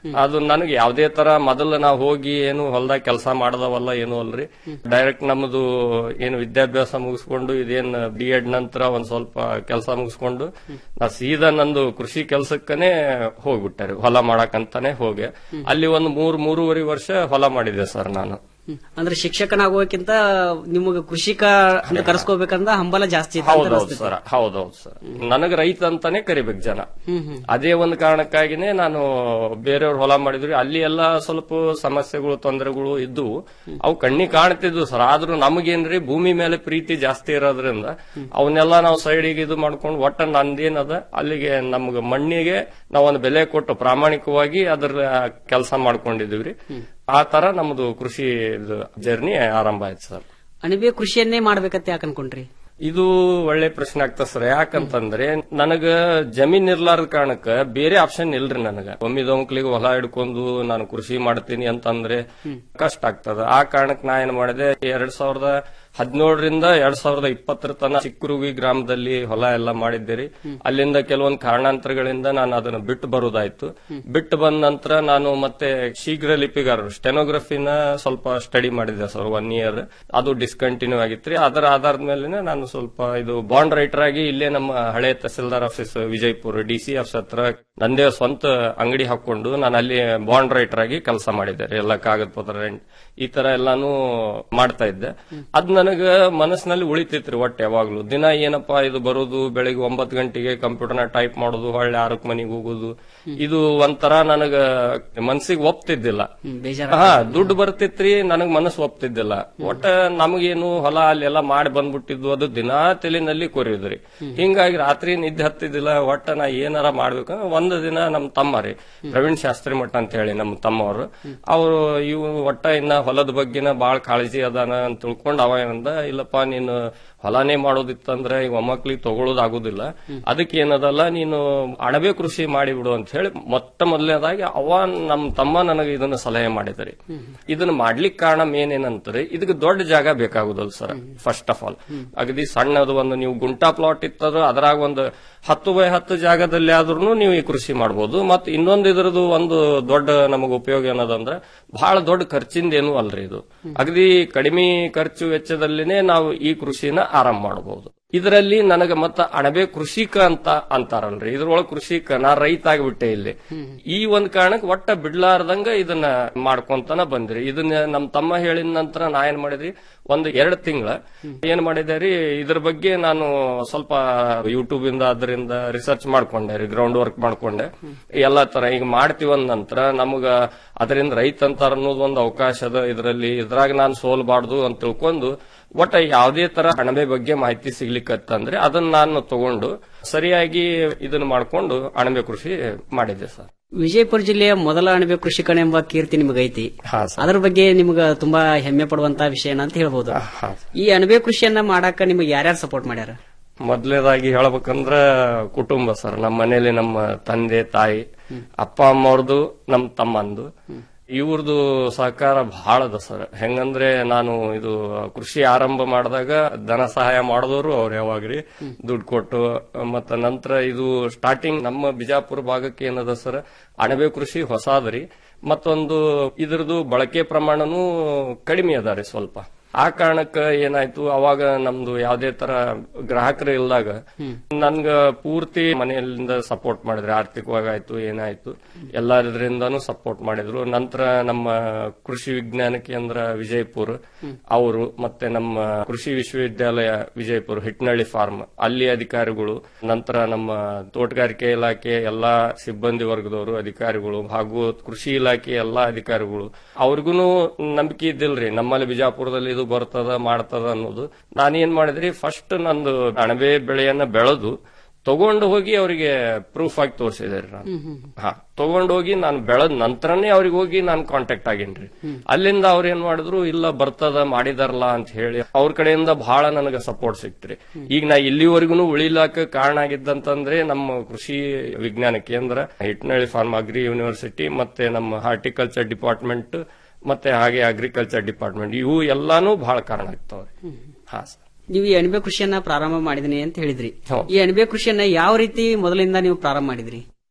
S15: ಅದು ನನಗೆ ಯಾವ್ದೇ ತರ ಮೊದಲು ನಾವು ಹೋಗಿ ಏನು ಹೊಲದಾಗ ಕೆಲಸ ಮಾಡದವಲ್ಲ ಏನು ಅಲ್ರಿ ಡೈರೆಕ್ಟ್ ನಮ್ದು ಏನು ವಿದ್ಯಾಭ್ಯಾಸ ಮುಗಿಸ್ಕೊಂಡು ಇದೇನ್ ಬಿ ಎಡ್ ನಂತರ ಒಂದ್ ಸ್ವಲ್ಪ ಕೆಲಸ ಮುಗಿಸ್ಕೊಂಡು ನಾ ಸೀದಾ ನಂದು ಕೃಷಿ ಕೆಲ್ಸಕ್ಕನೆ ಹೋಗ್ಬಿಟ್ಟೆ ಹೊಲ ಮಾಡಕಂತಾನೆ ಹೋಗಿ ಅಲ್ಲಿ ಒಂದು ಮೂರ್ ಮೂರುವರೆ ವರ್ಷ ಹೊಲ ಮಾಡಿದೆ ಸರ್ ನಾನು
S17: ಅಂದ್ರೆ ಶಿಕ್ಷಕನಾಗೋಕ್ಕಿಂತ ನಿಮಗೆ ಕೃಷಿಕ ಅಂತ ಕರೆಸ್ಕೋಬೇಕಂದ್ರ ಹಂಬಲ ಜಾಸ್ತಿ ಇದೆ ಅಂತ
S15: ಹೌದೌದು
S17: ಅನಿಸ್ತೈತಿ.
S15: ಸರ್ ಹೌದೌದು ಸರ್ ನನಗ್ ರೈತ ಅಂತಾನೆ ಕರಿಬೇಕು ಜನ
S17: ಹ್ಮ್ ಹ್ಮ್
S15: ಅದೇ ಒಂದು ಕಾರಣಕ್ಕಾಗಿನೇ ನಾನು ಬೇರೆಯವ್ರ ಹೊಲ ಮಾಡಿದ್ರಿ ಅಲ್ಲಿ ಎಲ್ಲ ಸ್ವಲ್ಪ ಸಮಸ್ಯೆಗಳು ತೊಂದರೆಗಳು ಇದ್ವು ಅವು ಕಣ್ಣಿ ಕಾಣ್ತಿದ್ವು ಸರ್ ಆದ್ರೂ ನಮಗೇನ್ರಿ ಭೂಮಿ ಮೇಲೆ ಪ್ರೀತಿ ಜಾಸ್ತಿ ಇರೋದ್ರಿಂದ ಅವನ್ನೆಲ್ಲ ನಾವು ಸೈಡಿಗೆ ಇದು ಮಾಡ್ಕೊಂಡು ಒಟ್ಟ ನಂದೇನದ ಅಲ್ಲಿಗೆ ನಮ್ಗೆ ಮಣ್ಣಿಗೆ ನಾವೊಂದು ಬೆಲೆ ಕೊಟ್ಟು ಪ್ರಾಮಾಣಿಕವಾಗಿ ಅದ್ರ ಕೆಲಸ ಮಾಡ್ಕೊಂಡಿದೀವ್ರಿ ಆ ತರ ನಮ್ದು ಕೃಷಿ ಜರ್ನಿ ಆರಂಭ ಆಯ್ತು ಸರ್
S17: ಅಣಿಬೆ ಕೃಷಿಯನ್ನೇ ಮಾಡ್ಬೇಕಂತ ಯಾಕೆ ಅನ್ಕೊಂಡ್ರಿ
S15: ಇದು ಒಳ್ಳೆ ಪ್ರಶ್ನೆ ಆಗ್ತದ ಸರ್ ಯಾಕಂತಂದ್ರೆ ನನಗ ಜಮೀನ್ ಇರ್ಲಾರ್ದ ಕಾರಣಕ್ಕ ಬೇರೆ ಆಪ್ಷನ್ ಇಲ್ರಿ ನನಗ ಒಮ್ಮಿದೊಂಕ್ಲಿಗೆ ಹೊಲ ಹಿಡ್ಕೊಂಡು ನಾನು ಕೃಷಿ ಮಾಡ್ತೀನಿ ಅಂತಂದ್ರೆ ಕಷ್ಟ ಆಗ್ತದ ಆ ಕಾರಣಕ್ಕೆ ನಾ ಏನ್ ಮಾಡಿದೆ ಎರಡ್ ಸಾವಿರದ ಹದಿನೇಳರಿಂದ ಎರಡ್ ಸಾವಿರದ ಇಪ್ಪತ್ತರ ತನ ಚಿಕ್ಕರುಗಿ ಗ್ರಾಮದಲ್ಲಿ ಹೊಲ ಎಲ್ಲ ಮಾಡಿದ್ದೀರಿ ಅಲ್ಲಿಂದ ಕೆಲವೊಂದು ಕಾರಣಾಂತರಗಳಿಂದ ನಾನು ಅದನ್ನ ಬಿಟ್ಟು ಬರೋದಾಯ್ತು ಬಿಟ್ಟು ಬಂದ ನಂತರ ನಾನು ಮತ್ತೆ ಶೀಘ್ರ ಲಿಪಿಗಾರರು ಸ್ಟೆನೋಗ್ರಫಿನ ಸ್ವಲ್ಪ ಸ್ಟಡಿ ಮಾಡಿದೆ ಸರ್ ಒನ್ ಇಯರ್ ಅದು ಡಿಸ್ಕಂಟಿನ್ಯೂ ಆಗಿತ್ರಿ ಅದರ ಆಧಾರದ ಮೇಲೆ ನಾನು ಸ್ವಲ್ಪ ಇದು ಬಾಂಡ್ ರೈಟರ್ ಆಗಿ ಇಲ್ಲೇ ನಮ್ಮ ಹಳೆ tahsildar office Vijayapura D C office ಹತ್ರ ನಂದೇ ಸ್ವಂತ ಅಂಗಡಿ ಹಾಕೊಂಡು ನಾನು ಅಲ್ಲಿ ಬಾಂಡ್ ರೈಟರ್ ಆಗಿ ಕೆಲಸ ಮಾಡಿದ್ದೆ ರೀ. ಎಲ್ಲ ಕಾಗದ ಪತ್ರ rent ಈ ತರ ಎಲ್ಲಾನು ಮಾಡ್ತಾ ಇದ್ದೆ ಅದ್ ನನಗ ಮನಸ್ಸಿನಲ್ಲಿ ಉಳಿತೈತ್ರಿ ಒಟ್ಟು ಯಾವಾಗ್ಲೂ ದಿನ ಏನಪ್ಪಾ ಇದು ಬರೋದು ಬೆಳಿಗ್ಗೆ ಒಂಬತ್ತು ಗಂಟೆಗೆ ಕಂಪ್ಯೂಟರ್ನ ಟೈಪ್ ಮಾಡೋದು ಹೊಳ್ಳೆ ಆರಕ್ ಮನೆಗೆ ಹೋಗೋದು ಇದು ಒಂಥರ ನನಗ ಮನ್ಸಿಗೆ ಒಪ್ತಿದ್ದಿಲ್ಲ ಹಾ ದುಡ್ಡು ಬರ್ತಿತ್ರಿ ನನಗ್ ಮನಸ್ಸು ಒಪ್ತಿದ್ದಿಲ್ಲ ಒಟ್ಟ ನಮಗೇನು ಹೊಲ ಅಲ್ಲೆಲ್ಲ ಮಾಡಿ ಬಂದ್ಬಿಟ್ಟಿದ್ವು ಅದು ದಿನಾ ತಲೆನಲ್ಲಿ ಕೊರಿಯುದ್ರಿ ಹಿಂಗಾಗಿ ರಾತ್ರಿ ನಿದ್ದೆ ಹತ್ತಿದ್ದಿಲ್ಲ ಒಟ್ಟ ನಾ ಏನಾರ ಮಾಡ್ಬೇಕು ಒಂದು ದಿನ ನಮ್ ತಮ್ಮ ರೀ ಪ್ರವೀಣ್ ಶಾಸ್ತ್ರಿ ಮಠ ಅಂತ ಹೇಳಿ ನಮ್ಮ ತಮ್ಮವರು ಅವರು ಇವು ಒಟ್ಟ ಇನ್ನ ಹೊಲದ ಬಗ್ಗೆನ ಬಾಳ ಕಾಳಜಿ ಅದಾನ ಅಂತ ತಿಳ್ಕೊಂಡ್ ಅವ ಏನಂದ ಇಲ್ಲಪ್ಪ ನೀನು ಹೊಲಾನೇ ಮಾಡೋದಿತ್ತಂದ್ರೆ ಈಗ ಮೊಮ್ಮಕ್ಳಿಗೆ ತಗೊಳ್ಳೋದಾಗುದಿಲ್ಲ ಅದಕ್ಕೆ ಏನದಲ್ಲ ನೀನು ಅಣಬೆ ಕೃಷಿ ಮಾಡಿಬಿಡು ಅಂತ ಹೇಳಿ ಮೊಟ್ಟ ಮೊದಲನೇದಾಗಿ ಅವ ನಮ್ ತಮ್ಮ ನನಗೆ ಇದನ್ನ ಸಲಹೆ ಮಾಡಿದ್ರಿ ಇದನ್ನ ಮಾಡ್ಲಿಕ್ಕೆ ಕಾರಣ ಮೇನ್ ಏನಂತಾರೆ ಇದಕ್ಕೆ ದೊಡ್ಡ ಜಾಗ ಬೇಕಾಗುದಲ್ಲ ಸರ್ ಫಸ್ಟ್ ಆಫ್ ಆಲ್ ಅಗದಿ ಸಣ್ಣದು ಒಂದು ನೀವು ಗುಂಟಾ ಪ್ಲಾಟ್ ಇತ್ತಂದ್ರೆ ಅದ್ರಾಗ ಒಂದು ಹತ್ತು ಬೈ ಹತ್ತು ಜಾಗದಲ್ಲಿ ಆದ್ರೂ ನೀವು ಈ ಕೃಷಿ ಮಾಡಬಹುದು ಮತ್ತೆ ಇನ್ನೊಂದು ಇದ್ರದ್ದು ಒಂದು ದೊಡ್ಡ ನಮಗೆ ಉಪಯೋಗ ಏನದಂದ್ರೆ ಬಹಳ ದೊಡ್ಡ ಖರ್ಚಿಂದ ಏನು ಅಲ್ರಿ ಇದು ಅಗದಿ ಕಡಿಮೆ ಖರ್ಚು ವೆಚ್ಚದಲ್ಲಿನೇ ನಾವು ಈ ಕೃಷಿನ ಆರಂಭ ಮಾಡಬಹುದು ಇದರಲ್ಲಿ ನನಗೆ ಮತ್ತ ಅಣಬೆ ಕೃಷಿಕ ಅಂತ ಅಂತಾರಲ್ರಿ ಇದ್ರೊಳಗೆ ಕೃಷಿಕ ನಾ ರೈತ ಆಗಿಬಿಟ್ಟೆ ಇಲ್ಲಿ ಈ ಒಂದ್ ಕಾರಣಕ್ಕೆ ಒಟ್ಟ ಬಿಡ್ಲಾರ್ದಂಗ ಇದನ್ನ ಮಾಡ್ಕೊಂತನ ಬಂದ್ರಿ ಇದನ್ನ ನಮ್ ತಮ್ಮ ಹೇಳಿದ ನಂತರ ನಾ ಏನ್ ಮಾಡಿದ್ರಿ ಒಂದು ಎರಡ್ ತಿಂಗಳ ಏನ್ ಮಾಡಿದೆ ರೀ ಇದ್ರ ಬಗ್ಗೆ ನಾನು ಸ್ವಲ್ಪ ಯೂಟ್ಯೂಬ್ ಇಂದ ಅದರಿಂದ ರಿಸರ್ಚ್ ಮಾಡ್ಕೊಂಡೆ ರೀ ಗ್ರೌಂಡ್ ವರ್ಕ್ ಮಾಡ್ಕೊಂಡೆ ಎಲ್ಲಾ ತರ ಈಗ ಮಾಡ್ತೀವಂದ ನಂತರ ನಮಗ ಅದರಿಂದ ರೈತ ಅಂತಾರ ಅನ್ನೋದು ಒಂದು ಅವಕಾಶ ಅದ ಇದರಲ್ಲಿ ಇದ್ರಾಗ ನಾನು ಸೋಲ್ಬಾರ್ದು ಅಂತ ತಿಳ್ಕೊಂಡು ಒಟ್ಟ ಯಾವುದೇ ತರ ಅಣಬೆ ಬಗ್ಗೆ ಮಾಹಿತಿ ಸಿಗ್ಲಿಕ್ಕತ್ತಂದ್ರೆ ಅದನ್ನ ನಾನು ತಗೊಂಡು ಸರಿಯಾಗಿ ಇದನ್ನ ಮಾಡ್ಕೊಂಡು ಅಣಬೆ ಕೃಷಿ ಮಾಡಿದ್ದೆ ಸರ್
S17: ವಿಜಯಪುರ ಜಿಲ್ಲೆಯ ಮೊದಲ ಅಣಬೆ ಕೃಷಿಕಣ ಎಂಬ ಕೀರ್ತಿ ನಿಮಗೈತಿ ಅದರ ಬಗ್ಗೆ ನಿಮ್ಗ ತುಂಬಾ ಹೆಮ್ಮೆ ಪಡುವಂತ ವಿಷಯ ಅಂತ ಹೇಳ್ಬೋದು ಈ ಅಣಬೆ ಕೃಷಿಯನ್ನ ಮಾಡಾಕ ನಿಮ್ಗೆ ಯಾರ್ಯಾರು ಸಪೋರ್ಟ್ ಮಾಡ್ಯಾರ
S15: ಮೊದಲನೇದಾಗಿ ಹೇಳ್ಬೇಕಂದ್ರ ಕುಟುಂಬ ಸರ್ ನಮ್ಮ ಮನೇಲಿ ನಮ್ಮ ತಂದೆ ತಾಯಿ ಅಪ್ಪ ಅಮ್ಮವ್ರದ್ದು ನಮ್ಮ ತಮ್ಮಂದು ಇವ್ರದ್ದು ಸಹಕಾರ ಬಹಳ ಅದ ಸರ್ ಹೆಂಗಂದ್ರೆ ನಾನು ಇದು ಕೃಷಿ ಆರಂಭ ಮಾಡಿದಾಗ ಧನ ಸಹಾಯ ಮಾಡಿದವರು ಅವ್ರು ಯಾವಾಗ್ರಿ ದುಡ್ಡು ಕೊಟ್ಟು ಮತ್ತ ನಂತರ ಇದು ಸ್ಟಾರ್ಟಿಂಗ್ ನಮ್ಮ ಬಿಜಾಪುರ ಭಾಗಕ್ಕೆ ಏನದ ಸರ್ ಅಣಬೆ ಕೃಷಿ ಹೊಸಾದ್ರಿ ಮತ್ತೊಂದು ಇದ್ರದ್ದು ಬಳಕೆ ಪ್ರಮಾಣನೂ ಕಡಿಮೆ ಅದ ರೀ ಸ್ವಲ್ಪ ಆ ಕಾರಣಕ್ಕ ಏನಾಯ್ತು ಅವಾಗ ನಮ್ದು ಯಾವ್ದೇ ತರ ಗ್ರಾಹಕರು ಇಲ್ದಾಗ ನನ್ಗ ಪೂರ್ತಿ ಮನೆಯಿಂದ ಸಪೋರ್ಟ್ ಮಾಡಿದ್ರೆ ಆರ್ಥಿಕವಾಗಿ ಆಯ್ತು ಏನಾಯ್ತು ಎಲ್ಲಾದ್ರಿಂದಾನು ಸಪೋರ್ಟ್ ಮಾಡಿದ್ರು ನಂತರ ನಮ್ಮ ಕೃಷಿ ವಿಜ್ಞಾನ ಕೇಂದ್ರ ವಿಜಯಪುರ ಅವರು ಮತ್ತೆ ನಮ್ಮ ಕೃಷಿ ವಿಶ್ವವಿದ್ಯಾಲಯ ವಿಜಯಪುರ ಹಿಟ್ನಳ್ಳಿ ಫಾರ್ಮ್ ಅಲ್ಲಿ ಅಧಿಕಾರಿಗಳು ನಂತರ ನಮ್ಮ ತೋಟಗಾರಿಕೆ ಇಲಾಖೆ ಎಲ್ಲಾ ಸಿಬ್ಬಂದಿ ವರ್ಗದವರು ಅಧಿಕಾರಿಗಳು ಹಾಗೂ ಕೃಷಿ ಇಲಾಖೆ ಎಲ್ಲಾ ಅಧಿಕಾರಿಗಳು ಅವ್ರಿಗೂ ನಂಬಿಕೆ ಇದ್ದಿಲ್ರಿ ನಮ್ಮಲ್ಲಿ ಬಿಜಾಪುರದಲ್ಲಿ ಇದು ಬರ್ತದ ಮಾಡ್ತದ ಅನ್ನೋದು ನಾನೇನ್ ಮಾಡಿದ್ರಿ ಫಸ್ಟ್ ನಂದು ಅಣಬೆ ಬೆಳೆಯನ್ನ ಬೆಳೆದು ತಗೊಂಡು ಹೋಗಿ ಅವರಿಗೆ ಪ್ರೂಫ್ ಆಗಿ ತೋರಿಸಿದೆ ನಾನು ಹಾ ತಗೊಂಡು ಹೋಗಿ ನಾನು ಬೆಳೆದ ನಂತರನೇ ಅವ್ರಿಗೆ ಹೋಗಿ ನಾನು ಕಾಂಟ್ಯಾಕ್ಟ್ ಆಗೇನ್ರಿ ಅಲ್ಲಿಂದ ಅವ್ರ ಏನ್ ಮಾಡಿದ್ರು ಇಲ್ಲ ಬರ್ತದ ಮಾಡಿದಾರಲ್ಲ ಅಂತ ಹೇಳಿ ಅವ್ರ ಕಡೆಯಿಂದ ಬಹಳ ನನಗೆ ಸಪೋರ್ಟ್ ಸಿಕ್ತ್ರಿ ಈಗ ನಾ ಇಲ್ಲಿವರೆಗೂ ಉಳಿಲಾಕ ಕಾರಣ ಆಗಿದ್ದಂತಂದ್ರೆ ನಮ್ಮ ಕೃಷಿ ವಿಜ್ಞಾನ ಕೇಂದ್ರ ಹಿಟ್ನಳ್ಳಿ ಫಾರ್ಮ್ ಅಗ್ರಿ ಯೂನಿವರ್ಸಿಟಿ ಮತ್ತೆ ನಮ್ಮ ಹಾರ್ಟಿಕಲ್ಚರ್ ಡಿಪಾರ್ಟ್ಮೆಂಟ್ ಮತ್ತೆ ಹಾಗೆ ಅಗ್ರಿಕಲ್ಚರ್ ಡಿಪಾರ್ಟ್ಮೆಂಟ್ ಇವು ಎಲ್ಲಾನು ಬಹಳ ಕಾರಣ ಆಗ್ತಾವ್ರಿ ಹಾ ಸರ್
S17: ನೀವು ಈ ಅಣಬೆ ಕೃಷಿಯನ್ನ ಪ್ರಾರಂಭ ಮಾಡಿದಿನಿ ಅಂತ ಹೇಳಿದ್ರಿ ಈ ಅಣಬೆ ಕೃಷಿಯನ್ನ ಯಾವ ರೀತಿ ಮೊದಲಿಂದ ನೀವು ಪ್ರಾರಂಭ ಮಾಡಿದ್ರಿ